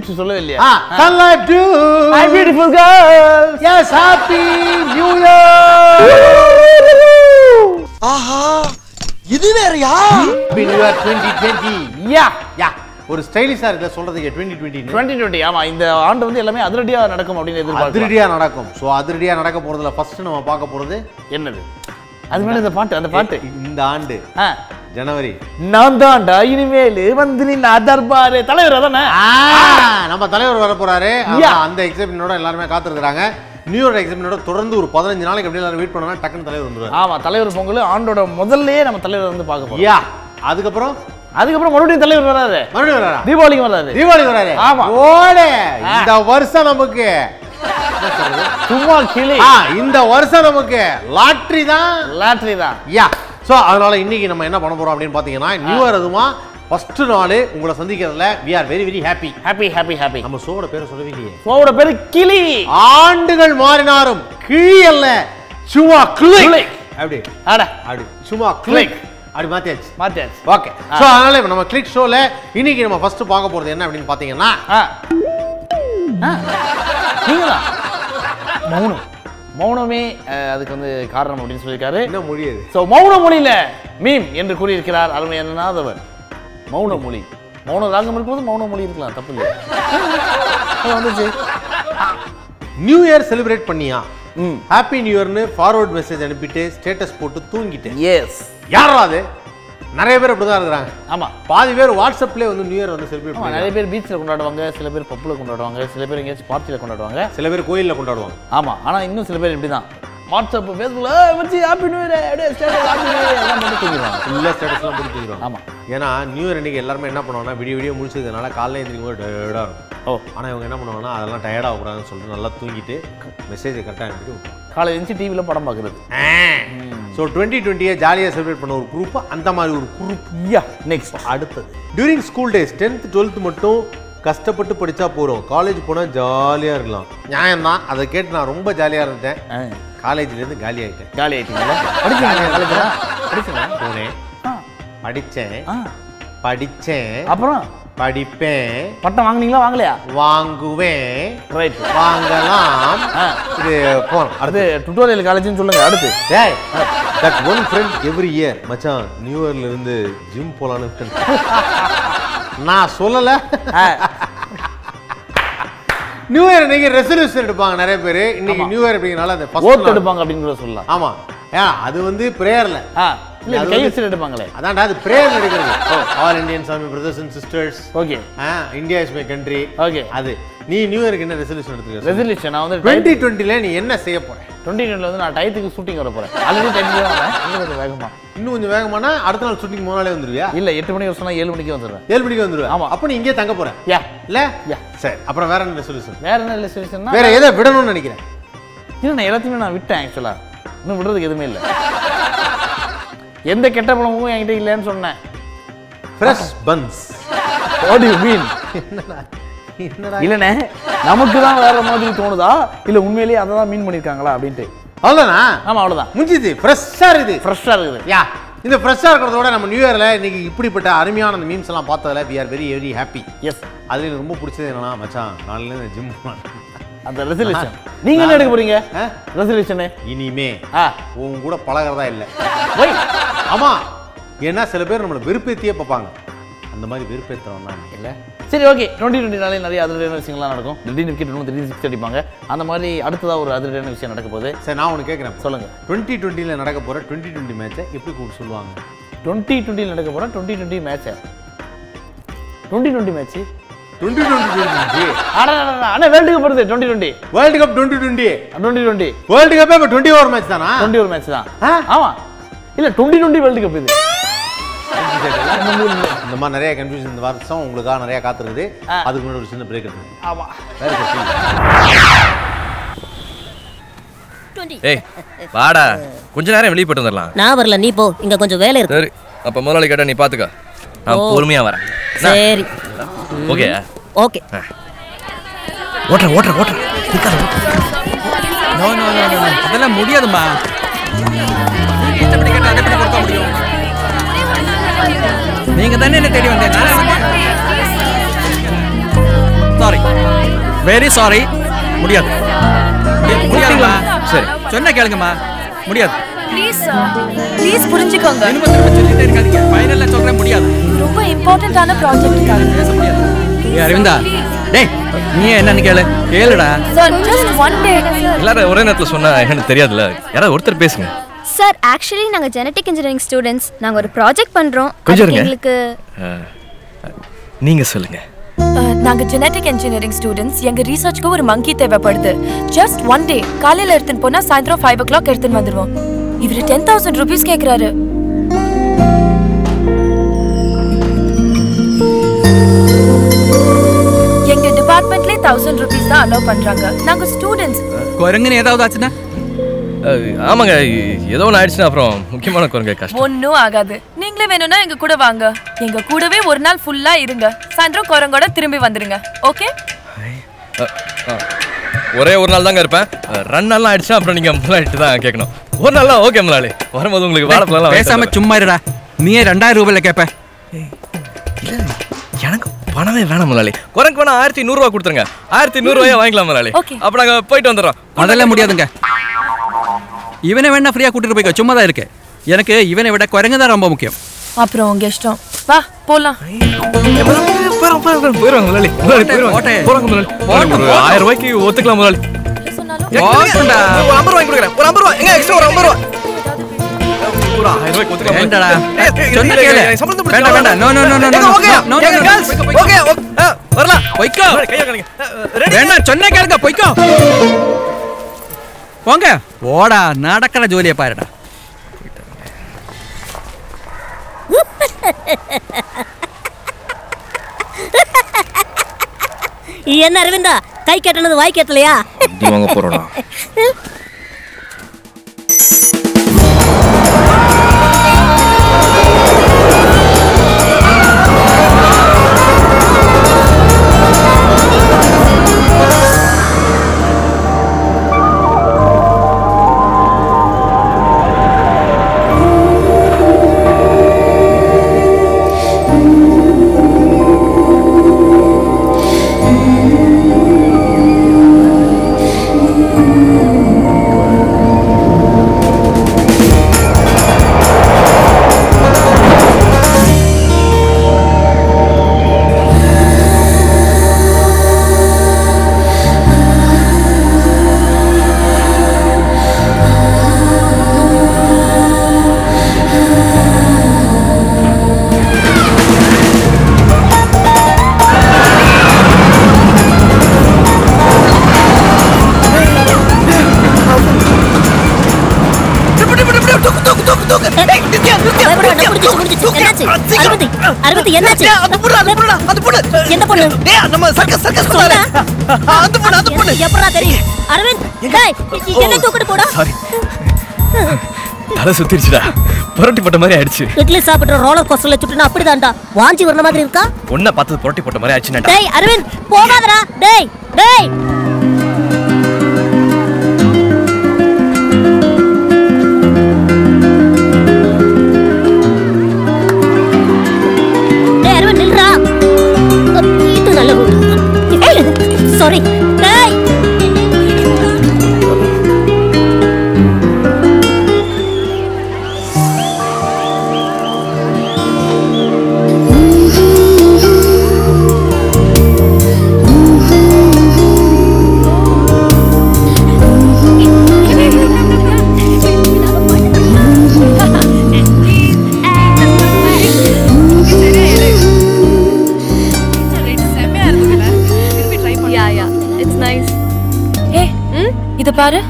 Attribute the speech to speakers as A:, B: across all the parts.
A: Next சொல்லவே இல்லையா
B: ஆ Sun Life to
A: hi beautiful girls
B: yes happy new year
C: ஆஹா இது வேறயா
B: happy new year 2020
A: yeah
B: yeah ஒரு ஸ்டைலிஷா இருக்குல்ல சொல்றதுக்கு 2020
A: டுவெண்ட்டி டுவெண்ட்டி ஆமா இந்த ஆண்டு வந்து எல்லாமே அதிரடியா நடக்கும் அப்படின்னு எதிர்பார்க்கிறோம்
B: அதிரடியா நடக்கும் சோ அதிரடியா நடக்க போறதுல ஃபர்ஸ்ட் நம்ம பார்க்க போறது
A: என்னது அது மேல இந்த பாட்டு அந்த பாட்டு
B: இந்த ஆண்டு
A: ஆ
B: ஜனவரி
A: நான் தான்டா இனிமேல் வந்து நின்ன தர்பாரு தலைவர் அதானே
B: நம்ம தலைவர் வர போறாரு
A: Yeah.
B: அதான் அந்த எக்ஸைட்மெண்டோட எல்லாருமே காத்திருக்காங்க நியூ இயர் எக்ஸைட்மெண்டோட தொடர்ந்து ஒரு பதினஞ்சு நாளைக்கு எப்படி எல்லாரும் வெயிட் பண்ணா டக்குன்னு தலைவர் வந்துருவாரு
A: ஆமா தலைவர் பொங்கல் ஆண்டோட முதல்லயே நம்ம தலைவர் வந்து பார்க்க போறோம்
B: யா அதுக்கப்புறம்
A: அதுக்கப்புறம் மறுபடியும் தலைவர் வராது
B: மறுபடியும் வராரா
A: தீபாவளிக்கு வராது
B: தீபாவளி வராரு
A: ஆமா.
B: ஓடே இந்த வருஷம் நமக்கு
A: சும்மா கிளி
B: ஆ இந்த வருஷம் நமக்கு லாட்ரி தான்
A: லாட்ரி தான்
B: யா ஸோ அதனால இன்னைக்கு நம்ம என்ன பண்ண போறோம் அப்படின்னு பார்த்தீங்கன்னா நியூ இயர் அதுமா ஃபர்ஸ்ட் நாள் உங்களை சந்திக்கிறதுல we are very very happy
A: happy happy happy
B: நம்ம ஷோவோட பேரை சொல்லவே இல்லையே
A: சோவோட பேரு கிளி
B: ஆண்டுகள் மாறினாரும் கிழி அல்ல சும்மா கிளிக்
A: Click.
B: அப்படி
A: அட
B: அப்படி சும்மா கிளிக் அப்படி மாத்தியாச்சு
A: மாத்தியாச்சு
B: ஓகே ஸோ அதனால இப்ப நம்ம கிளிக் ஷோல இன்னைக்கு நம்ம ஃபர்ஸ்ட் பார்க்க போறது என்ன அப்படின்னு பார்த்தீங்கன்னா
A: ஆ ஆ. நீங்களா மௌனம் மௌனமே அஹ், அதுக்கு வந்து காரணம் அப்படின்னு சொல்லியிருக்காரு
B: என்ன மொழி அது
A: ஸோ மௌன மொழியில மீம் என்று கூறியிருக்கிறார் அருமையானவர் மௌன மொழி மௌன ராகம் இருக்கும்போது மௌன மொழி இருக்கலாம் தப்பு இல்லை அது வந்துச்சு
B: நியூ இயர் செலிப்ரேட் பண்ணியா
A: ம்
B: ஹாப்பி நியூ இயர்னு ஃபார்வர்ட் மெசேஜ் அனுப்பிட்டு ஸ்டேட்டஸ் போட்டு தூங்கிட்டேன்
A: எஸ்
B: யாரா அது நிறைய பேர் அப்படிதான் இருக்கிறாங்க
A: ஆமா
B: பாதி பேர் வாட்ஸ்அப்லேயே வந்து நியூ இயர் வந்து செலிப்ரேட்
A: ஆமா
B: பண்ணுவாங்க
A: நிறைய பேர் பீச்சில் கொண்டாடுவாங்க சில பேர் பப்பில் கொண்டாடுவாங்க சில பேர் எங்கேயாச்சும் பார்ட்டியில் கொண்டாடுவாங்க
B: சில பேர் கோயில்ல கொண்டாடுவாங்க
A: ஆமா ஆனா இன்னும் சில பேர் இப்படி தான் வாட்ஸ்அப் ஃபேஸ்புக்கில் வச்சு ஹாப்பி நியூ இயர் அப்படியே ஸ்டேட்டஸ் ஹாப்பி நியூ இயர் எல்லாம் பண்ணி தூங்கிடுவாங்க
B: ஃபுல்லாக ஸ்டேட்டஸ்லாம் போட்டு தூங்கிடுவாங்க
A: ஆமா
B: ஏன்னா நியூ இயர் அன்னைக்கு எல்லாருமே என்ன பண்ணுவாங்கன்னா விடிய விடிய முடிச்சதுனால காலைல எழுந்திரிக்கும் போது டயர்டாக இருக்கும்
A: ஓ
B: ஆனால் இவங்க என்ன பண்ணுவாங்கன்னா அதெல்லாம் டயர்டாக கூடாதுன்னு சொல்லிட்டு நல்லா தூங்கிட்டு மெசேஜை கரெக்டாக அனுப்பிட்டு விட்டுருவாங்க
A: காலையில் எழுந்துச்சு டிவியில் படம் பார்க்குறது
B: ஸோ டுவெண்ட்டி டுவெண்ட்டியை ஜாலியாக செலிப்ரேட் பண்ண ஒரு குரூப் அந்த மாதிரி ஒரு குரூப்
A: யா நெக்ஸ்ட்
B: அடுத்தது during school days tenth twelfth மட்டும் கஷ்டப்பட்டு படிச்சா போகிறோம் காலேஜ் போனால் ஜாலியாக இருக்கலாம் நியாயம்தான் அதை கேட்டு நான் ரொம்ப ஜாலியாக இருந்தேன் காலேஜ்லேருந்து காலி ஆகிட்டேன்
A: காலி ஆயிட்டீங்களா படிச்சீங்களா காலேஜா படிச்சீங்களா
B: போனேன்
A: ஆ
B: படித்தேன்
A: ஆ
B: படித்தேன்
A: அப்புறம்
B: படிப்பேன்
A: பட்டம் வாங்குனீங்களா வாங்கலையா
B: வாங்குவேன்
A: ரைட்
B: வாங்கலாம்
A: ஆ
B: இது போனோம்
A: அடுத்து டுட்டோரியல் காலேஜ்னு சொல்லுங்க அடுத்து
B: டேய் that one friend every year மச்சான் நியூ இயர்ல இருந்து ஜிம் போலான்னு friend. நான் சொல்லல
A: ஆ,
B: நியூ இயர் இன்னைக்கு ரெசல்யூஷன் எடுப்பாங்க நிறைய பேர் இன்னைக்கு நியூ இயர் அப்படிங்கறனால அந்த
A: ஓத்து
B: ஃபர்ஸ்ட்
A: எடுப்பாங்க அப்படின்னு கூட சொல்லலாம்
B: ஆமா ஏன் அது வந்து பிரேயர்ல
A: ஆ இல்ல
B: அது
A: கை
B: வந்து-
A: வச்சு எடுப்பாங்களே
B: அதான்டா அது பிரேயர் எடுக்கிறது ஆல் இந்தியன் சாமி brothers and sisters
A: okay
B: India is my country
A: okay
B: அது நீ நியூ இயருக்கு என்ன ரெசல்யூஷன் எடுத்துக்க
A: ரெசல்யூஷன் நான் வந்து
B: டுவெண்ட்டி டுவெண்ட்டில நீ என்ன செய்ய போற
A: டுவெண்ட்டி டுவெண்ட்டில் வந்து நான் டயத்துக்கு ஷூட்டிங் வர போறேன் ஆல்ரெடி டைத்துக்கு தான் வரேன் இன்னும் கொஞ்சம் வேகமா
B: இன்னும் கொஞ்சம் வேகமானா அடுத்த நாள் ஷூட்டிங் மூணு நாளே வந்துருவியா
A: இல்ல எட்டு மணிக்கு வர சொன்னா ஏழு மணிக்கு வந்துடுறேன்
B: ஏழு மணிக்கு வந்துருவேன்
A: ஆமா.
B: அப்ப நீ இங்கே தங்க போற
A: யா
B: இல்ல
A: யா
B: சரி அப்புறம் வேற என்ன ரெசல்யூஷன்
A: வேற என்ன ரெசல்யூஷன்னா
B: வேற எதை விடணும்னு நினைக்கிறேன்
A: இல்லை நான் எல்லாத்தையுமே நான் விட்டேன் ஆக்சுவலா இன்னும் விடுறதுக்கு எதுவுமே இல்லை எந்த கெட்ட பழமும் என்கிட்ட இல்லைன்னு சொன்னேன்
B: fresh buns
A: what you mean
B: என்னடா
A: இல்லைண்ணே நமக்கு தான் வேற மாதிரி தோணுதா இல்ல உண்மையிலேயே அதை தான் மீன் பண்ணியிருக்காங்களா அப்படின்ட்டு
B: அவ்வளோதானா
A: ஆமா அவ்வளவுதான்
B: முடிஞ்சுது ஃப்ரெஷ்ஷாக இருக்குது
A: ஃப்ரெஷ்ஷாக இருக்குது
B: யா இந்த ஃப்ரெஷ்ஷாக இருக்கிறதோட நம்ம நியூ இயரில் இன்னைக்கு இப்படிப்பட்ட அருமையான அந்த மீம்ஸ் எல்லாம் பார்த்ததுல we are very very happy
A: yes
B: அதுல எனக்கு ரொம்ப பிடிச்சது என்னன்னா மச்சான் நாளையிலேருந்து ஜிம் போகலாம்
A: அந்த ரெசல்யூஷன் நீங்க என்ன எடுக்க போறீங்க
B: ஆ?
A: ரெசல்யூஷனு
B: இனிமே
A: ஆ
B: உன் கூட பழகிறதா இல்லை
A: ஒய்
B: ஆமா ஏன்னா சில பேர் நம்மளை வெறுப்பேத்தியே பார்ப்பாங்க அந்த மாதிரி வெறுப்பேற்றுறோம் தான்
A: இல்ல சரி ஓகே டுவெண்ட்டி டுவெண்ட்டினாலே நிறைய அதிரடியான விஷயங்கள்லாம் நடக்கும் திடீர்னு விக்கெட் விடணும் திடீர்னு சிக்ஸ் அடிப்பாங்க அந்த மாதிரி அடுத்ததா ஒரு அதிரடியான விஷயம் நடக்க போகுது
B: சரி நான் ஒன்று கேட்குறேன்
A: சொல்லுங்க
B: டுவெண்ட்டி டுவெண்ட்டியில் நடக்க போகிற டுவெண்ட்டி டுவெண்ட்டி மேட்சை எப்படி கூப்பிட்டு சொல்லுவாங்க
A: டுவெண்ட்டி டுவெண்ட்டியில் நடக்க போகிற டுவெண்ட்டி டுவெண்ட்டி மேட்சை twenty twenty match
B: twenty twenty twenty
A: அண்ணா வேர்ல்டு கப் வருது twenty twenty
B: world cup twenty twenty
A: twenty twenty
B: world கப்பே இப்போ டுவெண்ட்டி ஓவர் மேட்ச் தானா
A: டுவெண்ட்டி ஒரு மேட்ச் தான்
B: ஆ?
A: ஆமா இல்ல டுவெண்ட்டி டுவெண்ட்டி வேர்ல்டு கப் இது
B: இந்த மாதிரி நிறைய கன்ஃபியூஷன் இந்த வருஷம் உங்களுக்காக நிறைய காத்திருக்குது
A: ஆ.
B: அதுக்கு முன்னாடி ஒரு சின்ன பிரேக் எடுத்து
A: ஆமா
B: வேற கட்சி
D: ஏய் வாடா கொஞ்ச நேரம் வெளியே போயிட்டு வந்துடலாம்
E: நான் வரல நீ போ இங்க கொஞ்சம் வேலை இருக்கு
D: சரி அப்ப முதலாளி கேட்டா நீ பாத்துக்க நான்
E: ஓ.
D: பொறுமையா வரேன்
E: சரி
D: ஓகே
E: ஓகே
D: ஓட்டுறேன் ஓட்டுறேன் ஓட்டுறேன்
F: நோ நோ நோ நோ அதெல்லாம் முடியாதும்மா நீங்க இஷ்டப்படி கேட்டா அதை எப்படி கொடுக்க முடியும் நீங்க தானே என்ன தேடி வந்தேன் சாரி வெரி சாரி முடியாது முடியாதும்மா
D: சரி
F: சொன்ன கேளுங்கம்மா முடியாது
G: ப்ளீஸ் சார் ப்ளீஸ் புரிஞ்சுக்கோங்க
F: திரும்ப திரும்ப சொல்லிட்டே இருக்காதீங்க ஃபைனல்ல சொல்றேன் முடியாது
G: இது ரொம்ப இம்பார்ட்டன்டான ப்ராஜெக்ட்டுக்காக
F: பேச முடியாது ஏய் அரவிந்தா டேய் நீ என்னன்னு கேளு கேளுடா
G: சார் ஜஸ்ட் ஒன் டே
D: எல்லாரும் ஒரே நேரத்தில் சொன்னா என்னன்னு தெரியாதுல்ல யாராவது ஒருத்தர் பேசுங்க
H: சார் ஆக்சுவலி நாங்கள் ஜெனடிக் இன்ஜினியரிங் ஸ்டூடெண்ட்ஸ் நாங்கள் ஒரு ப்ராஜெக்ட் பண்ணுறோம்
D: கொஞ்சம் இருங்க.
H: எங்களுக்கு
D: அஹ், நீங்க சொல்லுங்க
G: நாங்க ஜெனடிக் இன்ஜினியரிங் ஸ்டூடெண்ட்ஸ் எங்க ரிசர்ச்க்கு ஒரு மங்கி தேவைப்படுது ஜஸ்ட் ஒன் டே காலையில எடுத்துன்னு போனா சாயந்தரம் ஃபைவ் ஓ கிளாக் எடுத்துன்னு வந்துருவோம் இவரு டென் தௌசண்ட் ருபீஸ் கேக்குறாரு எங்க டிபார்ட்மெண்ட்லயே தௌசண்ட் ருபீஸ் தான் அலோவ் பண்றாங்க நாங்க ஸ்டூடெண்ட்ஸ்
F: குரங்குன்னு ஏதாவது ஆச்சுன்னா
D: அஹ், ஆமாங்க ஏதோ ஒன்று ஆயிடுச்சுன்னா அப்புறம் முக்கியமான குரங்க கஷ்டம்
G: ஒன்னும் ஆகாது நீங்களே வேணும்னா எங்க கூட வாங்க எங்க கூடவே ஒரு நாள் ஃபுல்லா இருங்க சாயந்தரம் குரங்கோட திரும்பி வந்துருங்க ஓகே
D: அஹ், அஹ், ஒரே ஒரு நாள் தாங்க இருப்பேன் அஹ், ரெண்டு நாள்லாம் ஆயிடுச்சுன்னா அப்புறம் நீங்க முதலாளிட்டு தான் கேட்கணும் ஒரு நாள்லாம் ஓகே முதலாளி வரும்போது உங்களுக்கு வாழைப்பழம்
F: பேசாம சும்மா இருடா நீயே ரெண்டாயிரம் ரூபாயில கேப்ப
D: எனக்கு பணமே வேணாம் முதலாளி குரங்கு வேணா ஆயிரத்தி நூறுரூவா கொடுத்துருங்க ஆயிரத்தி நூறுரூவாயா வாங்கிக்கலாம் முதலாளி
G: Okay.
D: அப்போ நாங்கள் போயிட்டு வந்துடுறோம்
F: அதெல்லாம் முடியாதுங்க இவனை வேணா ஃப்ரீயா கூட்டிட்டு போய்க்கோ சும்மா தான் இருக்கு எனக்கு இவனை விட குரங்கு தான் ரொம்ப முக்கியம்
G: அப்புறம் உங்க இஷ்டம் வா போலாம்
D: போயிரும் போயிரும் முதலாளி முதலாளி போயிரும்
F: ஓட்டை.
D: போறாங்க முதலாளி
F: போட்டும்,
D: ஒரு ஆயிரம் ரூபாய்க்கு ஒத்துக்கலாம் முதலாளி
G: சொன்னாலும்
F: போட்டும்டா.
D: ஒரு ஐம்பது ரூபாய் கொடுக்குறேன் ஒரு ஐம்பது ரூபா எங்க எக்ஸ்ட்ரா ஒரு ஐம்பது ரூபா ஒரு ஆயிரம் ரூபாய்க்கு ஒத்துக்கலாம்
F: வேண்டாடா.
D: ஏய், ஏய்,
F: சொன்னா
D: ஏய்,
F: கேளு.
D: ஏய், சம்பளத்தை
F: வேண்டாம்,
D: பிடிச்சு
F: வேண்டாம். No, no, no, no, no,
D: ஏங்க,
F: no.
D: okay.
F: No, no,
D: ஏங்க,
F: no, no.
D: girls,
F: போய்க்கோ, போய்க்கோ.
D: okay, okay. ஆ, வரலாம்
F: போய்க்கோ.
D: கையை காணுங்க. ரெடி
F: வேண்டாம் சொன்ன கேளுங்க போய்க்கோ போங்க ஓடா நடக்கிற ஜோலியை பாருடா
E: என்ன அரவிந்தா கை கட்டினது வாய் கேட்டலையா
D: அடி வாங்க போறோம்டா
E: பயப்பட வேண்டாம், முடிஞ்சிச்சு, முடிஞ்சிச்சு. என்னாச்சு? அறுபத்தி, அறுபத்தி, என்னாச்சு? எந்த பொண்ணு? சொல்லுடா. எப்படிடா தெரியும்? அரவிந்த், டேய், என்னை தூக்கிட்டு போடா.
D: சாரி தலை சுத்திருச்சுடா புரட்டி போட்ட மாதிரி ஆயிடுச்சு
E: இட்லி சாப்பிடுற ரோலர் கோஸ்டர்ல சுட்டுனா அப்படிதான்டா வாஞ்சி வர்ற மாதிரி இருக்கா
D: ஒன்ன பார்த்தது புரட்டி போட்ட மாதிரி ஆயிடுச்சுன்னா
E: டேய் அரவிந்த் போகாதடா டேய் டேய் டேய் அரவிந்த் நில்றா அ, இது நல்ல சாரி டேய்
G: யா யா இட்ஸ் நைஸ் ஏ ம் இத பாரு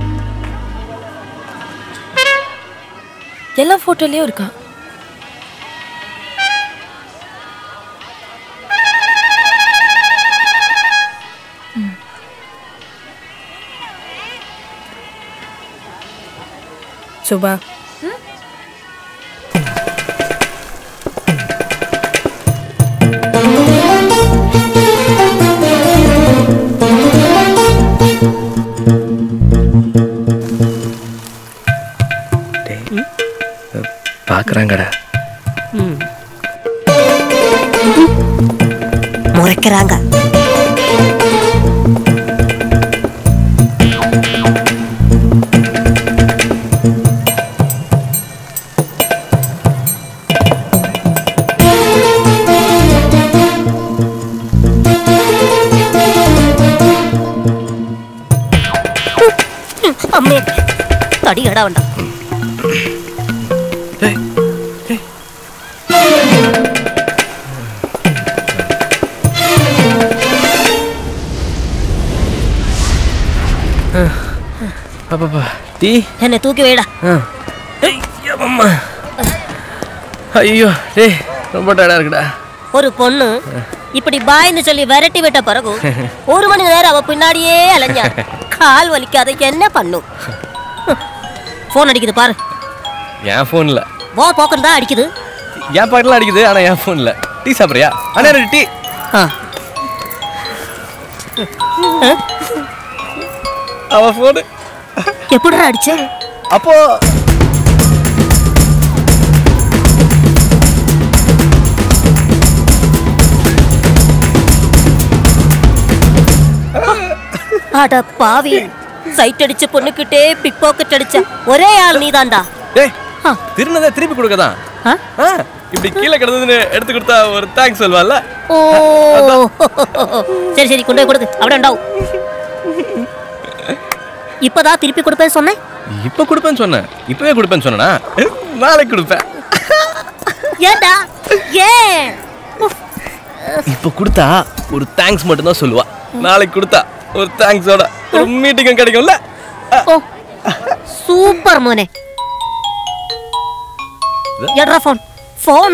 G: எல்லா போட்டோலயும் இருக்கா ம். சுபா
D: பாக்குறாங்கடா
E: முறைக்கிறாங்க அடி எடா வேண்டாம்
D: அப்பப்பா டீ
E: என்னை தூக்கி வைடா
D: அம்மா ஐயோ டேய் ரொம்ப டயர்டா இருக்குடா
E: ஒரு பொண்ணு இப்படி பாய்னு சொல்லி விரட்டி விட்ட பிறகு ஒரு மணி நேரம் அவ பின்னாடியே அலைஞ்சா கால் வலிக்காத என்ன பண்ணும் ஃபோன் அடிக்குது பாரு
D: என் ஃபோனில்
E: வா போக்கன் தான் அடிக்குது
D: என் பாக்கெல்லாம் அடிக்குது ஆனால் என் ஃபோனில் டீ சாப்பிட்றியா அண்ணா ரெண்டு டீ
E: ஆ.
D: அவ ஃபோனு
E: எப்படிடா அடிச்ச
D: அப்போ
E: அட பாவி சைட் அடிச்ச பொண்ணுக்கிட்டே பிக் பாக்கெட் அடிச்ச ஒரே ஆள் நீதான்டா
D: டேய்
E: ஆ.
D: திருநதை திருப்பி கொடுக்கதான்
E: ஆ?
D: ஆ இப்படி கீழே கிடந்ததுன்னு எடுத்து கொடுத்தா ஒரு தேங்க்ஸ் சொல்வாள்ல
E: ஓ சரி சரி கொண்டு போய் கொடுக்கு அப்படியே உண்டாவும் இப்பதான் திருப்பி கொடுப்பேன்னு சொன்னேன்
D: இப்போ கொடுப்பேன்னு சொன்னேன் இப்பவே கொடுப்பேன்னு சொன்னேனா நாளைக்கு கொடுப்பேன்
E: ஏன்டா ஏன்
D: இப்போ கொடுத்தா ஒரு தேங்க்ஸ் மட்டும் தான் சொல்லுவா நாளைக்கு கொடுத்தா ஒரு தேங்க்ஸோட ஒரு மீட்டிங்கும் கிடைக்கும்ல
E: ஓ சூப்பர் மோனே எட்ரா ஃபோன் ஃபோன்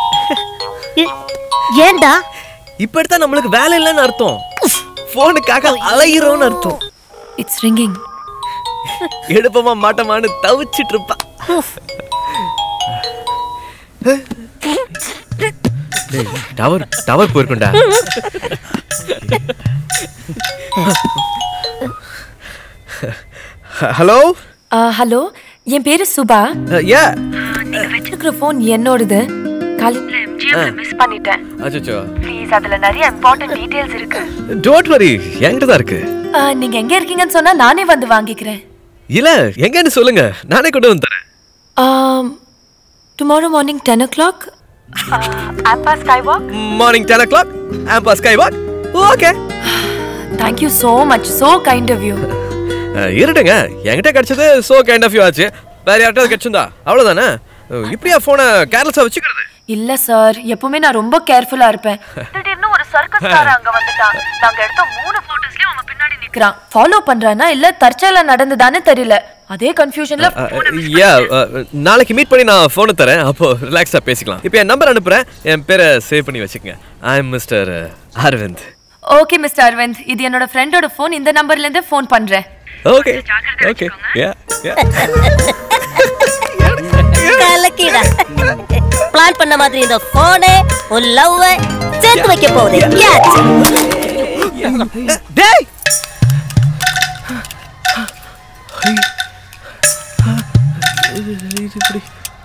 E: ஏன்டா
D: இப்போ எடுத்தா நம்மளுக்கு வேலை இல்லைன்னு அர்த்தம் ஃபோனுக்காக அலையிறோம்னு அர்த்தம்
G: இட்ஸ் ரிங்கிங்
D: எடுப்பமா மாட்டமான்னு தவிச்சிட்டு இருப்பா டவர் டவர் போயிருக்கும்டா ஹலோ
G: ஹலோ என் பேரு சுபா
D: ஏ
G: வச்சிருக்கிற ஃபோன் என்னோடது காலேஜ்ல எம்ஜிஎம் மிஸ் பண்ணிட்டேன்
D: அச்சோ
G: ப்ளீஸ் அதுல நிறைய இம்பார்ட்டன்ட் டீடைல்ஸ் இருக்கு
D: டோன்ட் வரி என்கிட்ட தான் இருக்கு
G: ஆ, நீங்க எங்க இருக்கீங்கன்னு சொன்னா நானே வந்து வாங்கிக்கிறேன்
D: இல்ல எங்கன்னு சொல்லுங்க நானே கொண்டு வந்து தரேன்
G: tomorrow morning ten o'clock ஆப்பா Skywalk
D: morning ten o'clock Ampa Skywalk okay
G: thank you so much so kind of you
D: இருட்டுங்க என்கிட்ட கிடைச்சது சோ கைண்ட் ஆஃப் யூ ஆச்சு வேற யார்கிட்ட கிடைச்சிருந்தா அவ்வளவுதானே அஹ், இப்படியா போனை கேர்லெஸ்ஸா வச்சுக்கிறது
G: இல்ல சார் எப்பவுமே நான் ரொம்ப கேர்ஃபுல்லா இருப்பேன் திடீர்னு ஒரு சர்க்கஸ் கார அங்க வந்துட்டான் நாங்க எடுத்த மூணு போட்டோஸ்லயும் அவன் பின்னாடி நிக்கிறான் ஃபாலோ பண்றானா இல்ல தற்செயலா நடந்ததானே தெரியல அதே கன்ஃபியூஷன்ல
D: யா நாளைக்கு மீட் பண்ணி நான் ஃபோனை தரேன் அப்போ ரிலாக்ஸாக பேசிக்கலாம் இப்போ என் நம்பர் அனுப்புறேன் என் பேரை சேவ் பண்ணி வச்சுக்கங்க I am mister Aravind
G: okay mister Aravind இது என்னோட ஃப்ரெண்டோட ஃபோன் இந்த நம்பர்ல இருந்து ஃபோன் பண்றேன்
D: ஓகே ஓகே யா யா
E: கலக்கிடா பிளான் பண்ண மாதிரி இந்த போனே ஒரு லவ் சேர்த்து வைக்க போகுது Yes.
D: டேய் இது இப்படி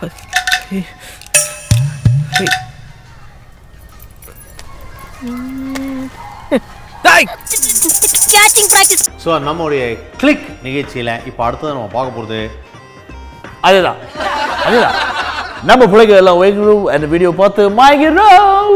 D: டேய்
E: Catching practice.
B: ஸோ நம்மளுடைய கிளிக் நிகழ்ச்சியில் இப்போ அடுத்தது நம்ம பார்க்க போகிறது
A: அதுதான் அதுதான் நம்ம பிள்ளைங்க எல்லாம் வைக்கிறோம் அந்த வீடியோ பார்த்து மாய்கிறோம்